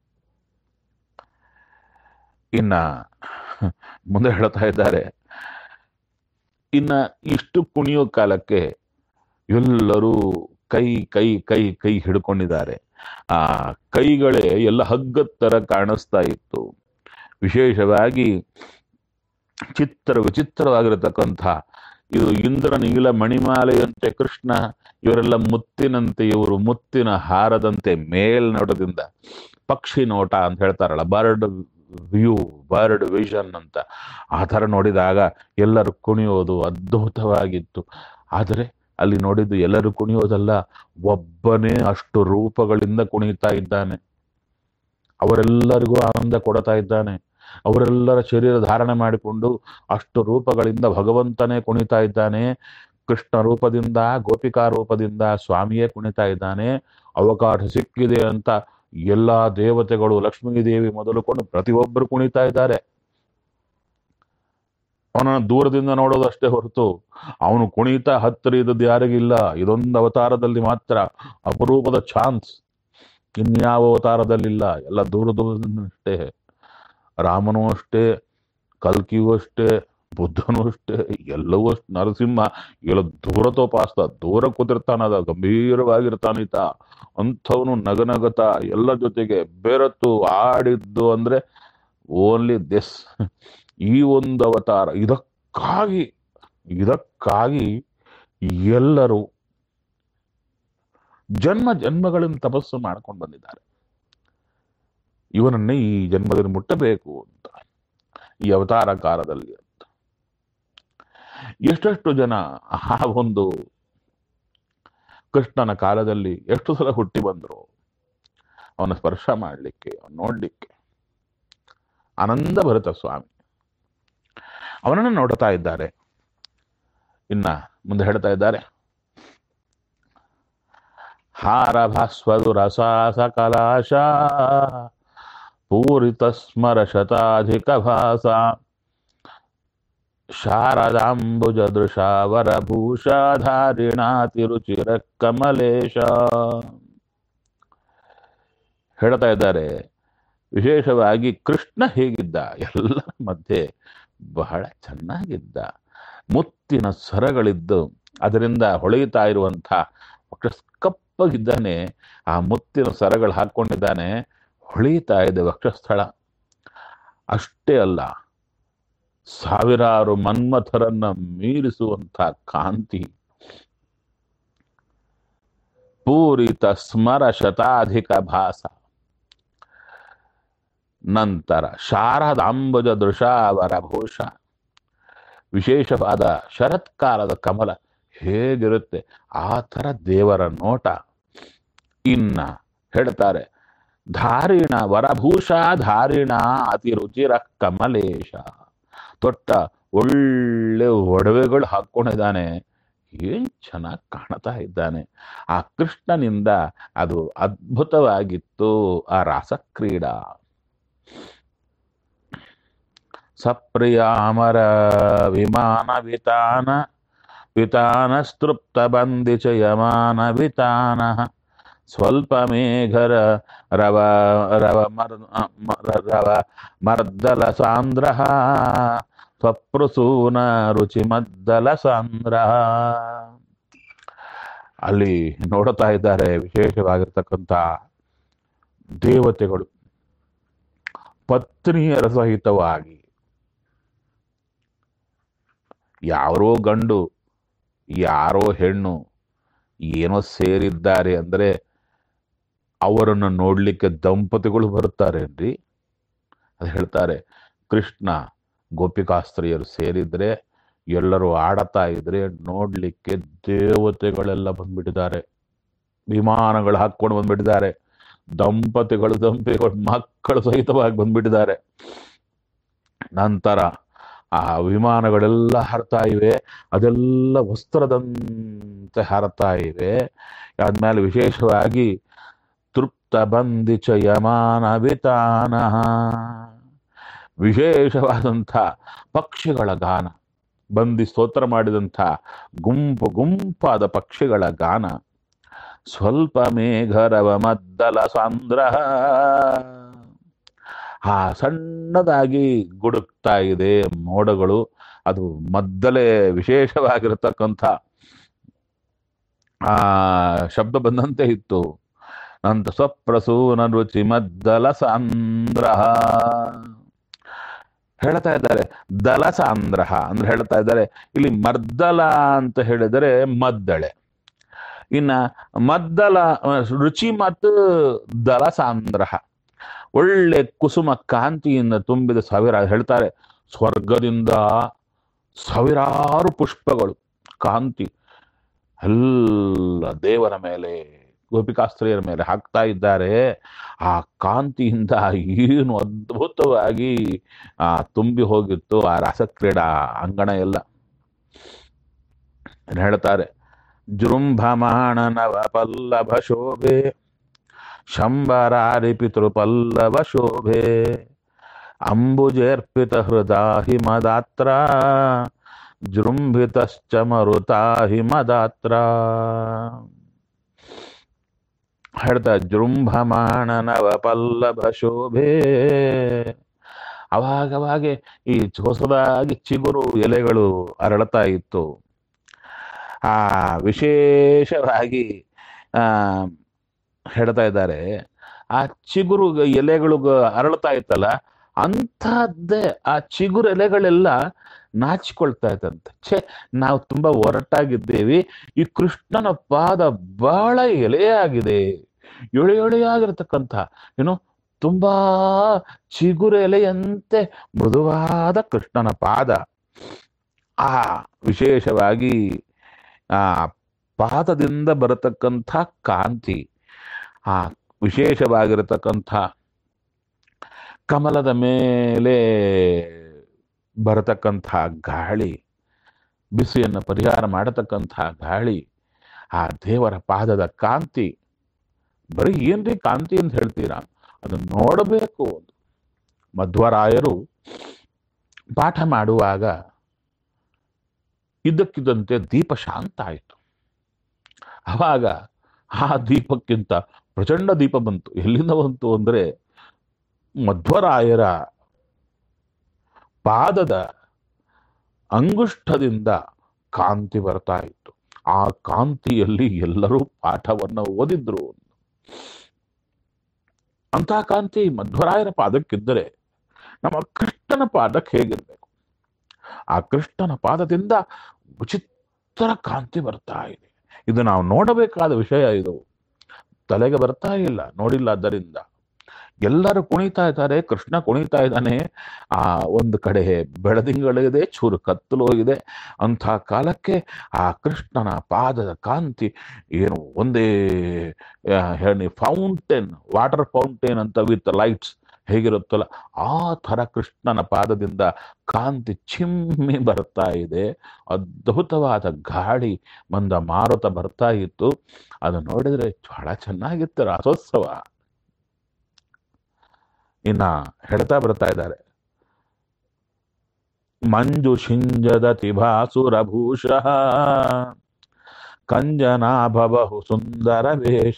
ಇನ್ನ ಮುಂದೆ ಹೇಳ್ತಾ ಇದ್ದಾರೆ ಇನ್ನ ಇಷ್ಟು ಕುಣಿಯೋ ಕಾಲಕ್ಕೆ ಎಲ್ಲರೂ ಕೈ ಕೈ ಕೈ ಕೈ ಹಿಡ್ಕೊಂಡಿದ್ದಾರೆ ಆ ಕೈಗಳೇ ಎಲ್ಲ ಹಗ್ಗದ ತರ ಕಾಣಿಸ್ತಾ ಇತ್ತು ವಿಶೇಷವಾಗಿ ಚಿತ್ರ ವಿಚಿತ್ರವಾಗಿರತಕ್ಕಂಥ ಇದು ಇಂದ್ರ ನೀಲ ಮಣಿಮಾಲೆಯಂತೆ ಕೃಷ್ಣ ಇವರೆಲ್ಲ ಮುತ್ತಿನಂತೆ ಇವರು ಮುತ್ತಿನ ಹಾರದಂತೆ ಮೇಲ್ನೋಟದಿಂದ ಪಕ್ಷಿ ನೋಟ ಅಂತ ಹೇಳ್ತಾರಲ್ಲ ಬರ್ಡ್ ವ್ಯೂ ಬರ್ಡ್ ವಿಷನ್ ಅಂತ ಆ ಥರ ನೋಡಿದಾಗ ಎಲ್ಲರೂ ಕುಣಿಯೋದು ಅದ್ಭುತವಾಗಿತ್ತು ಆದರೆ ಅಲ್ಲಿ ನೋಡಿದ್ದು ಎಲ್ಲರೂ ಕುಣಿಯೋದಲ್ಲ ಒಬ್ಬನೇ ಅಷ್ಟು ರೂಪಗಳಿಂದ ಕುಣಿತಾ ಇದ್ದಾನೆ ಅವರೆಲ್ಲರಿಗೂ ಆನಂದ ಕೊಡ್ತಾ ಇದ್ದಾನೆ ಅವರೆಲ್ಲರ ಶರೀರ ಧಾರಣೆ ಮಾಡಿಕೊಂಡು ಅಷ್ಟು ರೂಪಗಳಿಂದ ಭಗವಂತನೇ ಕುಣಿತಾ ಇದ್ದಾನೆ ಕೃಷ್ಣ ರೂಪದಿಂದ ಗೋಪಿಕಾ ರೂಪದಿಂದ ಸ್ವಾಮಿಯೇ ಕುಣಿತಾ ಇದ್ದಾನೆ ಅವಕಾಶ ಸಿಕ್ಕಿದೆ ಅಂತ ಎಲ್ಲಾ ದೇವತೆಗಳು ಲಕ್ಷ್ಮೀ ದೇವಿ ಮೊದಲುಕೊಂಡು ಪ್ರತಿಯೊಬ್ಬರು ಕುಣಿತಾ ಇದ್ದಾರೆ ಅವನನ್ನು ದೂರದಿಂದ ನೋಡೋದಷ್ಟೇ ಹೊರತು ಅವನು ಕುಣಿತ ಹತ್ತಿರ ಇದ್ದದ್ದು ಯಾರಿಗಿಲ್ಲ ಇದೊಂದು ಅವತಾರದಲ್ಲಿ ಮಾತ್ರ ಅಪರೂಪದ ಚಾನ್ಸ್ ಇನ್ಯಾವ ಅವತಾರದಲ್ಲಿಲ್ಲ ಎಲ್ಲ ದೂರ ದೂರದಷ್ಟೇ ರಾಮನೂ ಅಷ್ಟೇ ಕಲ್ಕಿಯೂ ಅಷ್ಟೇ ಬುದ್ಧನೂ ಅಷ್ಟೇ ಎಲ್ಲವೂ ಅಷ್ಟೇ ನರಸಿಂಹ ಎಲ್ಲ ದೂರತೋಪಾಸ್ತ ದೂರ ಕೂತಿರ್ತಾನದ ಗಂಭೀರವಾಗಿರ್ತಾನಿತ ಅಂಥವನು ನಗನಗತ ಎಲ್ಲ ಜೊತೆಗೆ ಬೆರೆತು ಆಡಿದ್ದು ಅಂದ್ರೆ ಓನ್ಲಿ ದಿಸ್ ಈ ಒಂದು ಅವತಾರ ಇದಕ್ಕಾಗಿ ಇದಕ್ಕಾಗಿ ಎಲ್ಲರೂ ಜನ್ಮ ಜನ್ಮಗಳಿಂದ ತಪಸ್ಸು ಮಾಡ್ಕೊಂಡು ಬಂದಿದ್ದಾರೆ ಇವನನ್ನೇ ಈ ಜನ್ಮದಲ್ಲಿ ಮುಟ್ಟಬೇಕು ಅಂತ ಈ ಅವತಾರ ಕಾಲದಲ್ಲಿ ಅಂತ ಎಷ್ಟೆಷ್ಟು ಜನ ಆ ಒಂದು ಕೃಷ್ಣನ ಕಾಲದಲ್ಲಿ ಎಷ್ಟು ಸಲ ಹುಟ್ಟಿ ಬಂದರು ಅವನ ಸ್ಪರ್ಶ ಮಾಡಲಿಕ್ಕೆ ನೋಡ್ಲಿಕ್ಕೆ ಆನಂದ ಭರತ ಸ್ವಾಮಿ ಅವನನ್ನು ನೋಡ್ತಾ ಇದ್ದಾರೆ ಇನ್ನ ಮುಂದೆ ಹೇಳ್ತಾ ಇದ್ದಾರೆ ಹಾರ ಭಾಸ್ವದು ರಸಾಸ ಕಲಾಶ ಪೂರಿತ ಸ್ಮರ ಶತಾಧಿಕ ಭಾಸ ಶಾರದಾಂಬುಜ ದೃಶಾವರ ಭೂಷಾಧಾರಿಣಾತಿರುಚಿರ ಕಮಲೇಶ ಹೇಳ್ತಾ ಇದ್ದಾರೆ ವಿಶೇಷವಾಗಿ ಕೃಷ್ಣ ಹೇಗಿದ್ದ ಎಲ್ಲರ ಮಧ್ಯೆ ಬಹಳ ಚೆನ್ನಾಗಿದ್ದ ಮುತ್ತಿನ ಸರಗಳಿದ್ದು ಅದರಿಂದ ಹೊಳೆಯುತ್ತಾ ಇರುವಂಥ ವಕ್ಷ ಕಪ್ಪಗಿದ್ದಾನೆ ಆ ಮುತ್ತಿನ ಸರಗಳು ಹಾಕೊಂಡಿದ್ದಾನೆ ಹೊಳೆಯುತ್ತಾ ಇದೆ ವಕ್ಷಸ್ಥಳ ಅಷ್ಟೇ ಅಲ್ಲ ಸಾವಿರಾರು ಮನ್ಮಥರನ್ನ ಮೀರಿಸುವಂಥ ಕಾಂತಿ ಪೂರಿತ ಸ್ಮರ ಶತಾಧಿಕ ಭಾಸ ನಂತರ ಶಾರದಾಂಬುಜ ದೃಶಾವರ ಭೂಷ ವಿಶೇಷವಾದ ಶರತ್ಕಾಲದ ಕಮಲ ಹೇಗಿರುತ್ತೆ ಆ ಥರ ದೇವರ ನೋಟ ಇನ್ನ ಹೇಳ್ತಾರೆ ಧಾರಿಣ ವರಭೂಷ ಧಾರಿಣ ಅತಿ ರುಚಿರ ಕಮಲೇಶ ತೊಟ್ಟ ಒಳ್ಳೆ ಒಡವೆಗಳು ಹಾಕ್ಕೊಂಡಿದ್ದಾನೆ ಏನ್ ಚೆನ್ನಾಗಿ ಕಾಣ್ತಾ ಇದ್ದಾನೆ ಆ ಕೃಷ್ಣನಿಂದ ಅದು ಅದ್ಭುತವಾಗಿತ್ತು ಆ ರಾಸಕ್ರೀಡಾ ಸಪ್ರಿಯಾಮರ ವಿಮಾನ ವಿತಾನ ವಿತಾನ ಸ್ತೃಪ್ತ ಬಂದಿಚ ಯಮಾನ ವಿತಾನ ಸ್ವಲ್ಪ ಮೇಘರ ರವ ರವ ಮರ್ ಮ- ರವ ಮರ್ದಲ ಸಾಂದ್ರ ಸ್ವಪ್ರಸೂನ ರುಚಿ ಮದ್ದಲ ಸಾಂದ್ರ ಅಲ್ಲಿ ನೋಡ್ತಾ ಇದ್ದಾರೆ ವಿಶೇಷವಾಗಿರ್ತಕ್ಕಂಥ ದೇವತೆಗಳು ಪತ್ನಿಯರ ಸಹಿತವಾಗಿ ಯಾರೋ ಗಂಡು ಯಾರೋ ಹೆಣ್ಣು ಏನೋ ಸೇರಿದ್ದಾರೆ ಅಂದ್ರೆ ಅವರನ್ನು ನೋಡ್ಲಿಕ್ಕೆ ದಂಪತಿಗಳು ಬರ್ತಾರೇನ್ರಿ ಅದು ಹೇಳ್ತಾರೆ ಕೃಷ್ಣ ಗೋಪಿಕಾಸ್ತ್ರೀಯರು ಸೇರಿದ್ರೆ ಎಲ್ಲರೂ ಆಡತಾ ಇದ್ರೆ ನೋಡ್ಲಿಕ್ಕೆ ದೇವತೆಗಳೆಲ್ಲ ಬಂದ್ಬಿಟ್ಟಿದ್ದಾರೆ ವಿಮಾನಗಳು ಹಾಕೊಂಡು ಬಂದ್ಬಿಟ್ಟಿದ್ದಾರೆ ದಂಪತಿಗಳು ದಂಪತಿಗಳು ಮಕ್ಕಳು ಸಹಿತವಾಗಿ ಬಂದ್ಬಿಟ್ಟಿದ್ದಾರೆ ನಂತರ ಆ ವಿಮಾನಗಳೆಲ್ಲ ಹಾರ್ತಾ ಇವೆ ಅದೆಲ್ಲ ವಸ್ತ್ರದಂತೆ ಹಾರತಾ ಇವೆ ಆದ್ಮೇಲೆ ವಿಶೇಷವಾಗಿ ತೃಪ್ತ ಬಂದಿಚ ಯಮಾನ ವಿತಾನ ವಿಶೇಷವಾದಂಥ ಪಕ್ಷಿಗಳ ಗಾನ ಬಂದಿ ಸ್ತೋತ್ರ ಮಾಡಿದಂಥ ಗುಂಪು ಗುಂಪಾದ ಪಕ್ಷಿಗಳ ಗಾನ ಸ್ವಲ್ಪ ಮೇಘರವ ಮದ್ದಲ ಸಾಂದ್ರ ಆ ಸಣ್ಣದಾಗಿ ಗುಡುಕ್ತಾ ಇದೆ ಮೋಡಗಳು ಅದು ಮದ್ದಲೇ ವಿಶೇಷವಾಗಿರತಕ್ಕಂಥ ಆ ಶಬ್ದ ಬಂದಂತೆ ಇತ್ತು ನಂತ ಸ್ವಪ್ರಸೂನ ರುಚಿ ಮದ್ದಲ ಸಾಂದ್ರ ಹೇಳ್ತಾ ಇದ್ದಾರೆ ದಲ ಸಾಂದ್ರ ಅಂದ್ರೆ ಹೇಳ್ತಾ ಇದ್ದಾರೆ ಇಲ್ಲಿ ಮರ್ದಲ ಅಂತ ಹೇಳಿದರೆ ಮದ್ದಳೆ ಇನ್ನ ಮದ್ದಲ ರುಚಿ ಮತ್ತು ದಲ ಸಾಂದ್ರ ಒಳ್ಳೆ ಕುಸುಮ ಕಾಂತಿಯಿಂದ ತುಂಬಿದ ಸಾವಿರ ಹೇಳ್ತಾರೆ ಸ್ವರ್ಗದಿಂದ ಸಾವಿರಾರು ಪುಷ್ಪಗಳು ಕಾಂತಿ ಎಲ್ಲ ದೇವರ ಮೇಲೆ ಗೋಪಿಕಾಸ್ತ್ರೀಯರ ಮೇಲೆ ಹಾಕ್ತಾ ಇದ್ದಾರೆ ಆ ಕಾಂತಿಯಿಂದ ಏನು ಅದ್ಭುತವಾಗಿ ಆ ತುಂಬಿ ಹೋಗಿತ್ತು ಆ ರಸಕ್ರೀಡಾ ಅಂಗಣ ಎಲ್ಲ ಏನ್ ಹೇಳ್ತಾರೆ ಜೃಂಭಮಾಣ ನವ ಪಲ್ಲಭ ಶೋಭೆ ಶಂಬರಾರಿ ಪಿತೃಪಲ್ಲವ ಶೋಭೆ ಅಂಬುಜೇರ್ಪಿತ ಹೃದಾ ಹಿಮದಾತ್ರ ಜೃಂಭಿತಶ್ಚ ಮರುತಾ ಹಿಮದಾತ್ರ ಹೇಳ್ತಾ ಜೃಂಭಮಾಣ ನವ ಪಲ್ಲಭ ಶೋಭೆ ಅವಾಗವಾಗೆ ಈ ಹೊಸದಾಗಿ ಚಿಗುರು ಎಲೆಗಳು ಅರಳತಾ ಇತ್ತು ಆ ವಿಶೇಷವಾಗಿ ಆ ಹೇಳ್ತಾ ಇದ್ದಾರೆ ಆ ಚಿಗುರು ಎಲೆಗಳು ಅರಳ್ತಾ ಇತ್ತಲ್ಲ ಅಂಥದ್ದೇ ಆ ಚಿಗುರು ಎಲೆಗಳೆಲ್ಲ ನಾಚಿಕೊಳ್ತಾ ಇತ್ತಂತೆ ಛೇ ನಾವು ತುಂಬಾ ಒರಟಾಗಿದ್ದೇವೆ ಈ ಕೃಷ್ಣನ ಪಾದ ಬಹಳ ಎಲೆಯಾಗಿದೆ ಎಳೆ ಎಳೆಯಾಗಿರ್ತಕ್ಕಂಥ ಏನು ತುಂಬಾ ಚಿಗುರು ಎಲೆಯಂತೆ ಮೃದುವಾದ ಕೃಷ್ಣನ ಪಾದ ಆ ವಿಶೇಷವಾಗಿ ಆ ಪಾದದಿಂದ ಬರತಕ್ಕಂಥ ಕಾಂತಿ ಆ ವಿಶೇಷವಾಗಿರತಕ್ಕಂಥ ಕಮಲದ ಮೇಲೆ ಬರತಕ್ಕಂಥ ಗಾಳಿ ಬಿಸಿಯನ್ನು ಪರಿಹಾರ ಮಾಡತಕ್ಕಂಥ ಗಾಳಿ ಆ ದೇವರ ಪಾದದ ಕಾಂತಿ ಬರೀ ಏನ್ರಿ ಕಾಂತಿ ಅಂತ ಹೇಳ್ತೀರಾ ಅದನ್ನು ನೋಡಬೇಕು ಮಧ್ವರಾಯರು ಪಾಠ ಮಾಡುವಾಗ ಇದ್ದಕ್ಕಿದ್ದಂತೆ ದೀಪ ಶಾಂತ ಆಯಿತು ಆವಾಗ ಆ ದೀಪಕ್ಕಿಂತ ಪ್ರಚಂಡ ದೀಪ ಬಂತು ಎಲ್ಲಿಂದ ಬಂತು ಅಂದ್ರೆ ಮಧ್ವರಾಯರ ಪಾದದ ಅಂಗುಷ್ಠದಿಂದ ಕಾಂತಿ ಬರ್ತಾ ಇತ್ತು ಆ ಕಾಂತಿಯಲ್ಲಿ ಎಲ್ಲರೂ ಪಾಠವನ್ನು ಓದಿದ್ರು ಅಂತ ಕಾಂತಿ ಮಧ್ವರಾಯರ ಪಾದಕ್ಕಿದ್ದರೆ ನಮ್ಮ ಕೃಷ್ಣನ ಪಾದಕ್ಕೆ ಹೇಗಿರ್ಬೇಕು ಆ ಕೃಷ್ಣನ ಪಾದದಿಂದ ವಿಚಿತ್ರ ಕಾಂತಿ ಬರ್ತಾ ಇದೆ ಇದು ನಾವು ನೋಡಬೇಕಾದ ವಿಷಯ ಇದು ತಲೆಗೆ ಬರ್ತಾ ಇಲ್ಲ ನೋಡಿಲ್ಲ ಆದ್ದರಿಂದ ಎಲ್ಲರೂ ಕುಣಿತಾ ಇದ್ದಾರೆ ಕೃಷ್ಣ ಕುಣಿತಾ ಇದ್ದಾನೆ ಆ ಒಂದು ಕಡೆ ಬೆಳದಿಂಗಳಿದೆ ಚೂರು ಕತ್ತಲು ಇದೆ ಅಂಥ ಕಾಲಕ್ಕೆ ಆ ಕೃಷ್ಣನ ಪಾದದ ಕಾಂತಿ ಏನು ಒಂದೇ ಆ, ಹೇಳಿ ಫೌಂಟೇನ್ ವಾಟರ್ ಫೌಂಟೇನ್ ಅಂತ ವಿತ್ ಲೈಟ್ಸ್ ಹೇಗಿರುತ್ತಲ್ಲ ಆ ಥರ ಕೃಷ್ಣನ ಪಾದದಿಂದ ಕಾಂತಿ ಚಿಮ್ಮಿ ಬರ್ತಾ ಇದೆ ಅದ್ಭುತವಾದ ಗಾಳಿ ಮಂದ ಮಾರುತ ಬರ್ತಾ ಇತ್ತು ಅದು ನೋಡಿದ್ರೆ ಬಹಳ ಚೆನ್ನಾಗಿತ್ತು ರಾಸೋತ್ಸವ ಇನ್ನ ಹೇಳ್ತಾ ಬರ್ತಾ ಇದ್ದಾರೆ ಮಂಜು ಶಿಂಜದ ತಿಭಾಸುರಭೂಷ ಕಂಜನಾಭಬಹು ಸುಂದರ ವೇಷ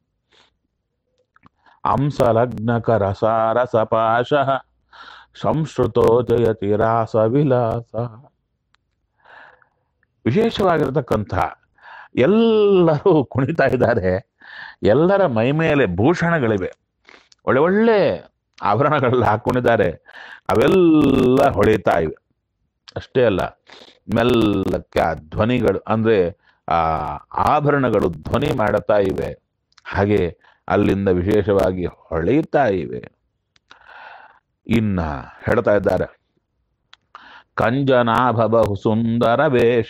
ಅಂಸಲಗ್ನಕರ ಸಾರಸಪಾಶ ಸಂಶ್ರುತೋ ಜಯತಿ ರಾಸ ವಿಲಾಸ ವಿಶೇಷವಾಗಿರತಕ್ಕಂಥ ಎಲ್ಲರೂ ಕುಣಿತಾ ಇದ್ದಾರೆ ಎಲ್ಲರ ಮೈ ಮೇಲೆ ಭೂಷಣಗಳಿವೆ ಒಳ್ಳೆ ಒಳ್ಳೆ ಆಭರಣಗಳೆಲ್ಲ ಹಾಕೊಂಡಿದ್ದಾರೆ ಅವೆಲ್ಲ ಹೊಳಿತಾ ಇವೆ ಅಷ್ಟೇ ಅಲ್ಲ ಮೆಲ್ಲಕ್ಕೆ ಆ ಧ್ವನಿಗಳು ಅಂದ್ರೆ ಆ ಆಭರಣಗಳು ಧ್ವನಿ ಮಾಡುತ್ತಾ ಇವೆ ಹಾಗೆ ಅಲ್ಲಿಂದ ವಿಶೇಷವಾಗಿ ಹೊಳೆಯುತ್ತಾ ಇವೆ ಇನ್ನ ಹೇಳ್ತಾ ಇದ್ದಾರೆ ಕಂಜನಾಭಬಹು ಸುಂದರ ವೇಷ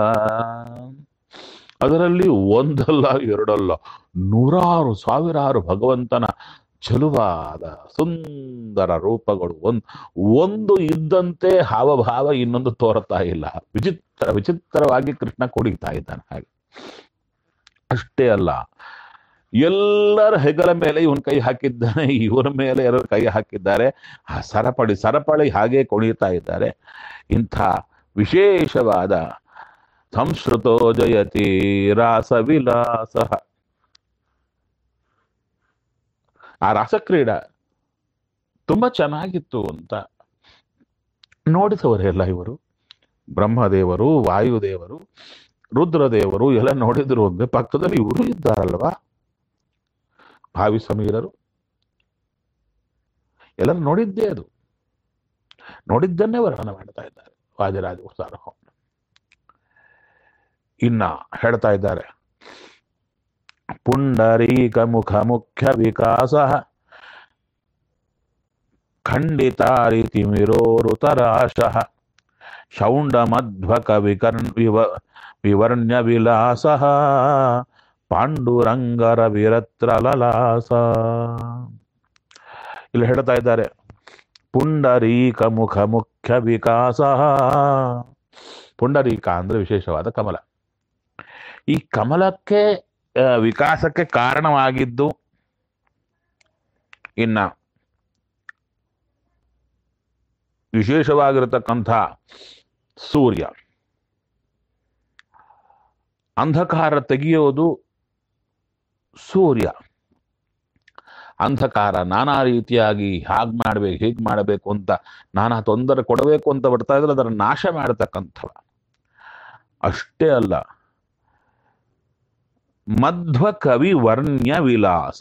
ಅದರಲ್ಲಿ ಒಂದಲ್ಲ ಎರಡಲ್ಲ ನೂರಾರು ಸಾವಿರಾರು ಭಗವಂತನ ಚಲುವಾದ ಸುಂದರ ರೂಪಗಳು ಒಂದ್ ಒಂದು ಇದ್ದಂತೆ ಹಾವಭಾವ ಇನ್ನೊಂದು ತೋರುತ್ತಾ ಇಲ್ಲ ವಿಚಿತ್ರ ವಿಚಿತ್ರವಾಗಿ ಕೃಷ್ಣ ಕುಡಿತಾ ಇದ್ದಾನೆ ಹಾಗೆ ಅಷ್ಟೇ ಅಲ್ಲ ಎಲ್ಲರ ಹೆಗಲ ಮೇಲೆ ಇವನ್ ಕೈ ಹಾಕಿದ್ದಾನೆ ಇವರ ಮೇಲೆ ಎರಡು ಕೈ ಹಾಕಿದ್ದಾರೆ ಆ ಸರಪಳಿ ಸರಪಳಿ ಹಾಗೆ ಕುಣಿತಾ ಇದ್ದಾರೆ ಇಂಥ ವಿಶೇಷವಾದ ಸಂಸ್ಕೃತೋ ಜಯತಿ ರಾಸ ವಿಲಾಸ ಆ ರಾಸಕ್ರೀಡ ತುಂಬಾ ಚೆನ್ನಾಗಿತ್ತು ಅಂತ ನೋಡಿದವರೆಲ್ಲ ಇವರು ಬ್ರಹ್ಮದೇವರು ವಾಯುದೇವರು ರುದ್ರದೇವರು ಎಲ್ಲ ನೋಡಿದ್ರು ಅಂದ್ರೆ ಪಕ್ಕದಲ್ಲಿ ಇವರು ಇದ್ದಾರಲ್ವಾ ಭಾವಿ ಸಮೀರರು ಎಲ್ಲರೂ ನೋಡಿದ್ದೇ ಅದು ನೋಡಿದ್ದನ್ನೇ ವರ್ಣನ ಮಾಡ್ತಾ ಇದ್ದಾರೆ ವಾದಿರಾಜ ಉತ್ಸಾರ ಇನ್ನ ಹೇಳ್ತಾ ಇದ್ದಾರೆ ಪುಂಡರೀಕ ಮುಖ ಮುಖ್ಯ ವಿಕಾಸ ಖಂಡಿತಾರಿತಿ ಮಿರೋರುತರಾಶ ಶೌಂಡ ಮಧ್ವಕ ವಿಕರ್ಣ ವಿವ ವಿವರ್ಣ್ಯ ವಿಲಾಸ ಪಾಂಡುರಂಗರ ವಿರತ್ರ ಲಲಾಸ ಇಲ್ಲಿ ಹೇಳ್ತಾ ಇದ್ದಾರೆ ಪುಂಡರೀಕ ಮುಖ ಮುಖ್ಯ ವಿಕಾಸ ಪುಂಡರೀಕ ಅಂದ್ರೆ ವಿಶೇಷವಾದ ಕಮಲ ಈ ಕಮಲಕ್ಕೆ ಆ, ವಿಕಾಸಕ್ಕೆ ಕಾರಣವಾಗಿದ್ದು ಇನ್ನ ವಿಶೇಷವಾಗಿರತಕ್ಕಂಥ ಸೂರ್ಯ ಅಂಧಕಾರ ತೆಗೆಯೋದು ಸೂರ್ಯ ಅಂಧಕಾರ ನಾನಾ ರೀತಿಯಾಗಿ ಹಾಗೆ ಮಾಡ್ಬೇಕು ಹೀಗೆ ಮಾಡಬೇಕು ಅಂತ ನಾನಾ ತೊಂದರೆ ಕೊಡಬೇಕು ಅಂತ ಬರ್ತಾ ಇದ್ರೆ ಅದರ ನಾಶ ಮಾಡತಕ್ಕಂಥವ ಅಷ್ಟೇ ಅಲ್ಲ ಮಧ್ವ ಕವಿ ವರ್ಣ್ಯ ವಿಲಾಸ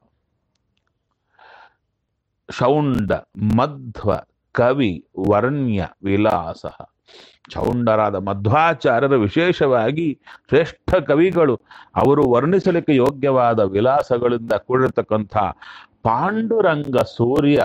ಶೌಂಡ ಮಧ್ವ ಕವಿ ವರ್ಣ್ಯ ವಿಲಾಸ ಚೌಂಡರಾದ ಮಧ್ವಾಚಾರ್ಯರು ವಿಶೇಷವಾಗಿ ಶ್ರೇಷ್ಠ ಕವಿಗಳು ಅವರು ವರ್ಣಿಸಲಿಕ್ಕೆ ಯೋಗ್ಯವಾದ ವಿಲಾಸಗಳಿಂದ ಕೂಡಿರತಕ್ಕಂಥ ಪಾಂಡುರಂಗ ಸೂರ್ಯ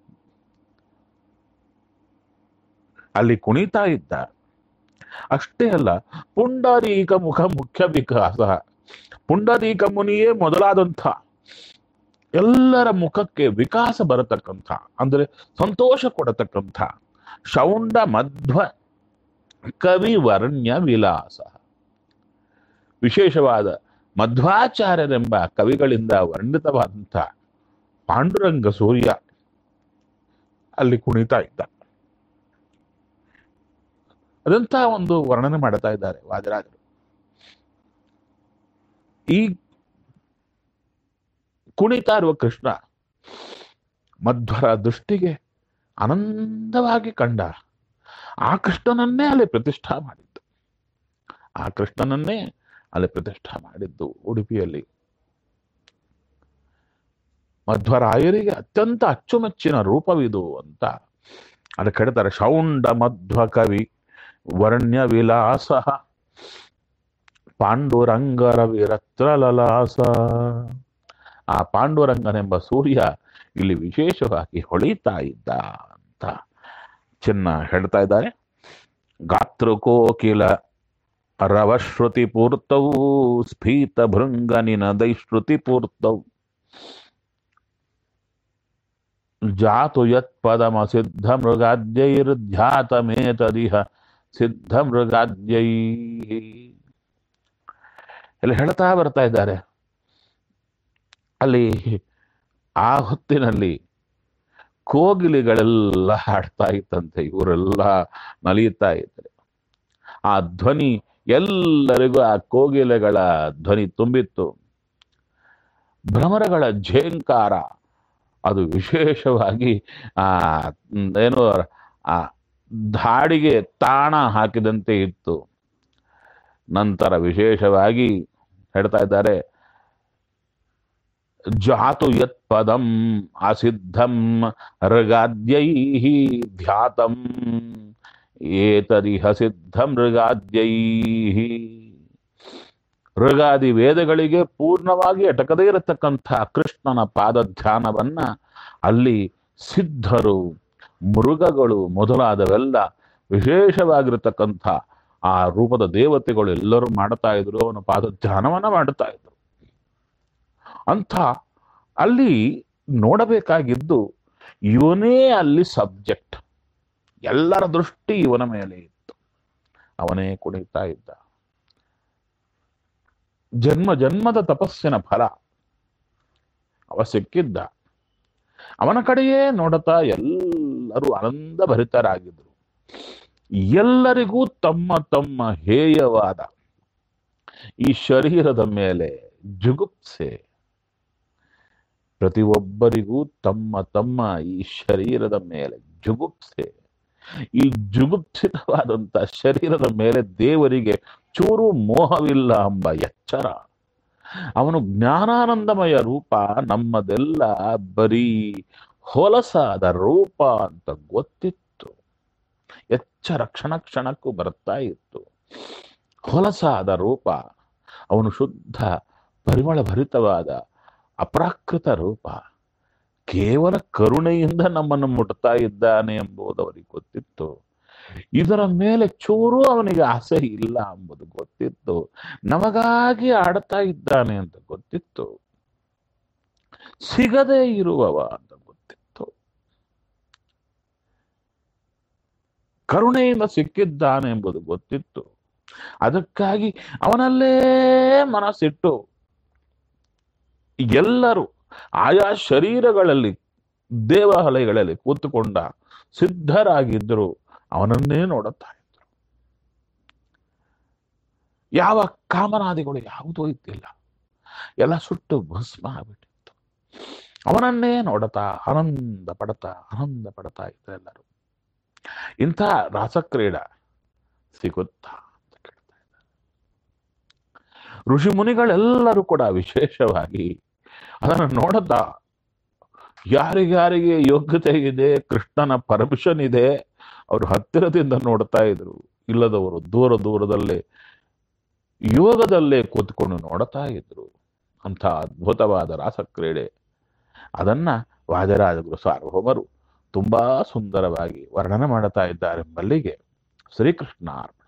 ಅಲ್ಲಿ ಕುಣಿತಾ ಇದ್ದ ಅಷ್ಟೇ ಅಲ್ಲ ಪುಂಡರೀಕ ಮುಖ ಮುಖ್ಯ ವಿಕಾಸ ಪುಂಡರೀಕ ಮುನಿಯೇ ಮೊದಲಾದಂಥ ಎಲ್ಲರ ಮುಖಕ್ಕೆ ವಿಕಾಸ ಬರತಕ್ಕಂಥ ಅಂದ್ರೆ ಸಂತೋಷ ಕೊಡತಕ್ಕಂಥ ಶೌಂಡ ಮಧ್ವ ಕವಿ ವರ್ಣ್ಯ ವಿಲಾಸ ವಿಶೇಷವಾದ ಮಧ್ವಾಚಾರ್ಯರೆಂಬ ಕವಿಗಳಿಂದ ವರ್ಣಿತವಾದಂಥ ಪಾಂಡುರಂಗ ಸೂರ್ಯ ಅಲ್ಲಿ ಕುಣಿತಾ ಇದ್ದ ಅದಂತ ಒಂದು ವರ್ಣನೆ ಮಾಡ್ತಾ ಇದ್ದಾರೆ ವಾದಿರಾಜರು ಈ ಕುಣಿತಾ ಇರುವ ಕೃಷ್ಣ ಮಧ್ವರ ದೃಷ್ಟಿಗೆ ಆನಂದವಾಗಿ ಕಂಡ ಆ ಕೃಷ್ಣನನ್ನೇ ಅಲ್ಲಿ ಪ್ರತಿಷ್ಠಾ ಮಾಡಿದ್ದು ಆ ಕೃಷ್ಣನನ್ನೇ ಅಲ್ಲಿ ಪ್ರತಿಷ್ಠಾ ಮಾಡಿದ್ದು ಉಡುಪಿಯಲ್ಲಿ ಮಧ್ವರಾಯರಿಗೆ ಅತ್ಯಂತ ಅಚ್ಚುಮೆಚ್ಚಿನ ರೂಪವಿದು ಅಂತ ಅದಕ್ಕೆ ಹೇಳ್ತಾರೆ ಶೌಂಡ ಮಧ್ವ ಕವಿ ವರ್ಣ್ಯ ವಿಲಾಸ ಪಾಂಡುರಂಗರ ವಿರತ್ರ ಲಲಾಸ ಆ ಪಾಂಡುರಂಗನೆಂಬ ಸೂರ್ಯ ಇಲ್ಲಿ ವಿಶೇಷವಾಗಿ ಹೊಳಿತಾ ಇದ್ದ ಅಂತ ಚಿನ್ನ ಹೇಳ್ತಾ ಇದ್ದಾರೆ ಗಾತೃಕೋಕಿಲ ರವಶ್ರುತಿ ಪೂರ್ತವು ಸ್ಫೀತ ಭೃಂಗನಿನ ದೈಶ್ರುತಿ ಪೂರ್ತವು ಜಾತು ಯತ್ಪದಮ ಸಿದ್ಧ ಮೃಗಾದ್ಯೈರ್ಧ್ಯಾತಮೇತದಿಹ ಸಿದ್ಧ ಮೃಗಾದ್ಯೈ ಇಲ್ಲಿ ಹೇಳ್ತಾ ಬರ್ತಾ ಇದ್ದಾರೆ ಅಲ್ಲಿ ಆ ಹೊತ್ತಿನಲ್ಲಿ ಕೋಗಿಲೆಗಳೆಲ್ಲ ಹಾಡ್ತಾ ಇತ್ತಂತೆ ಇವರೆಲ್ಲ ನಲಿಯುತ್ತಾ ಇದ್ದಾರೆ ಆ ಧ್ವನಿ ಎಲ್ಲರಿಗೂ ಆ ಕೋಗಿಲೆಗಳ ಧ್ವನಿ ತುಂಬಿತ್ತು ಭ್ರಮರಗಳ ಝೇಂಕಾರ ಅದು ವಿಶೇಷವಾಗಿ ಆ ಮ್, ಏನು ಆ ಧಾಡಿಗೆ ತಾಣ ಹಾಕಿದಂತೆ ಇತ್ತು ನಂತರ ವಿಶೇಷವಾಗಿ ಹೇಳ್ತಾ ಇದ್ದಾರೆ ಜಾತು ಯತ್ ಪದಂ ಅಸಿದ್ಧಂ ಮೃಗಾದ್ಯೈ ಧ್ಯಾತಂ ಏತದಿಹ ಸಿದ್ಧ ಮೃಗಾದ್ಯೈ ಋಗಾದಿ ವೇದಗಳಿಗೆ ಪೂರ್ಣವಾಗಿ ಅಟಕದೇ ಇರತಕ್ಕಂಥ ಕೃಷ್ಣನ ಪಾದ ಧ್ಯಾನವನ್ನ ಅಲ್ಲಿ ಸಿದ್ಧರು ಮೃಗಗಳು ಮೊದಲಾದವೆಲ್ಲ ವಿಶೇಷವಾಗಿರತಕ್ಕಂಥ ಆ ರೂಪದ ದೇವತೆಗಳು ಎಲ್ಲರೂ ಮಾಡ್ತಾ ಇದ್ರು ಅವನ ಪಾದ ಧ್ಯಾನವನ್ನ ಮಾಡ್ತಾ ಇದ್ರು ಅಂಥ ಅಲ್ಲಿ ನೋಡಬೇಕಾಗಿದ್ದು ಇವನೇ ಅಲ್ಲಿ ಸಬ್ಜೆಕ್ಟ್ ಎಲ್ಲರ ದೃಷ್ಟಿ ಇವನ ಮೇಲೆ ಇತ್ತು ಅವನೇ ಕುಣಿತಾ ಇದ್ದ ಜನ್ಮ ಜನ್ಮದ ತಪಸ್ಸಿನ ಫಲ ಅವ ಸಿಕ್ಕಿದ್ದ ಅವನ ಕಡೆಯೇ ನೋಡುತ್ತಾ ಎಲ್ಲರೂ ಆನಂದ ಭರಿತರಾಗಿದ್ರು ಎಲ್ಲರಿಗೂ ತಮ್ಮ ತಮ್ಮ ಹೇಯವಾದ ಈ ಶರೀರದ ಮೇಲೆ ಜುಗುಪ್ಸೆ ಪ್ರತಿಯೊಬ್ಬರಿಗೂ ತಮ್ಮ ತಮ್ಮ ಈ ಶರೀರದ ಮೇಲೆ ಜುಗುಪ್ಸೆ ಈ ಜುಗುಪ್ಸಿತವಾದಂತ ಶರೀರದ ಮೇಲೆ ದೇವರಿಗೆ ಚೂರು ಮೋಹವಿಲ್ಲ ಎಂಬ ಎಚ್ಚರ ಅವನು ಜ್ಞಾನಾನಂದಮಯ ರೂಪ ನಮ್ಮದೆಲ್ಲ ಬರೀ ಹೊಲಸಾದ ರೂಪ ಅಂತ ಗೊತ್ತಿತ್ತು ಎಚ್ಚರ ಕ್ಷಣ ಕ್ಷಣಕ್ಕೂ ಬರ್ತಾ ಇತ್ತು ಹೊಲಸಾದ ರೂಪ ಅವನು ಶುದ್ಧ ಪರಿಮಳ ಭರಿತವಾದ ಅಪ್ರಾಕೃತ ರೂಪ ಕೇವಲ ಕರುಣೆಯಿಂದ ನಮ್ಮನ್ನು ಮುಟ್ತಾ ಇದ್ದಾನೆ ಎಂಬುದು ಅವರಿಗೆ ಗೊತ್ತಿತ್ತು ಇದರ ಮೇಲೆ ಚೂರು ಅವನಿಗೆ ಆಸೆ ಇಲ್ಲ ಎಂಬುದು ಗೊತ್ತಿತ್ತು ನಮಗಾಗಿ ಆಡ್ತಾ ಇದ್ದಾನೆ ಅಂತ ಗೊತ್ತಿತ್ತು ಸಿಗದೇ ಇರುವವ ಅಂತ ಗೊತ್ತಿತ್ತು ಕರುಣೆಯಿಂದ ಸಿಕ್ಕಿದ್ದಾನೆ ಎಂಬುದು ಗೊತ್ತಿತ್ತು ಅದಕ್ಕಾಗಿ ಅವನಲ್ಲೇ ಮನಸ್ಸಿಟ್ಟು ಎಲ್ಲರೂ ಆಯಾ ಶರೀರಗಳಲ್ಲಿ ದೇವಾಲಯಗಳಲ್ಲಿ ಕೂತುಕೊಂಡ ಸಿದ್ಧರಾಗಿದ್ದರು ಅವನನ್ನೇ ನೋಡುತ್ತಾ ಇದ್ರು ಯಾವ ಕಾಮನಾದಿಗಳು ಯಾವುದೂ ಇದ್ದಿಲ್ಲ ಎಲ್ಲ ಸುಟ್ಟು ಭಸ್ಮ ಆಗ್ಬಿಟ್ಟಿತ್ತು ಅವನನ್ನೇ ನೋಡುತ್ತಾ ಆನಂದ ಪಡ್ತಾ ಆನಂದ ಪಡ್ತಾ ಇದ್ರು ಎಲ್ಲರೂ ಇಂಥ ರಾಸಕ್ರೀಡ ಸಿಗುತ್ತಾ ಅಂತ ಕೇಳ್ತಾ ಇದ್ದಾರೆ ಋಷಿ ಮುನಿಗಳೆಲ್ಲರೂ ಕೂಡ ವಿಶೇಷವಾಗಿ ಅದನ್ನು ನೋಡುತ್ತಾ ಯಾರಿಗ್ಯಾರಿಗೆ ಯೋಗ್ಯತೆ ಇದೆ ಕೃಷ್ಣನ ಪರ್ಮಿಷನ್ ಇದೆ ಅವರು ಹತ್ತಿರದಿಂದ ನೋಡ್ತಾ ಇದ್ರು ಇಲ್ಲದವರು ದೂರ ದೂರದಲ್ಲೇ ಯೋಗದಲ್ಲೇ ಕೂತ್ಕೊಂಡು ನೋಡ್ತಾ ಇದ್ರು ಅಂಥ ಅದ್ಭುತವಾದ ರಾಸಕ್ರೀಡೆ ಅದನ್ನ ವಾಜರಾಜಗುರು ಸಾರ್ವಭೌಮರು ತುಂಬಾ ಸುಂದರವಾಗಿ ವರ್ಣನೆ ಮಾಡುತ್ತಾ ಇದ್ದಾರೆ ಮಲ್ಲಿಗೆ ಶ್ರೀಕೃಷ್ಣ ಅರ್ಪಣ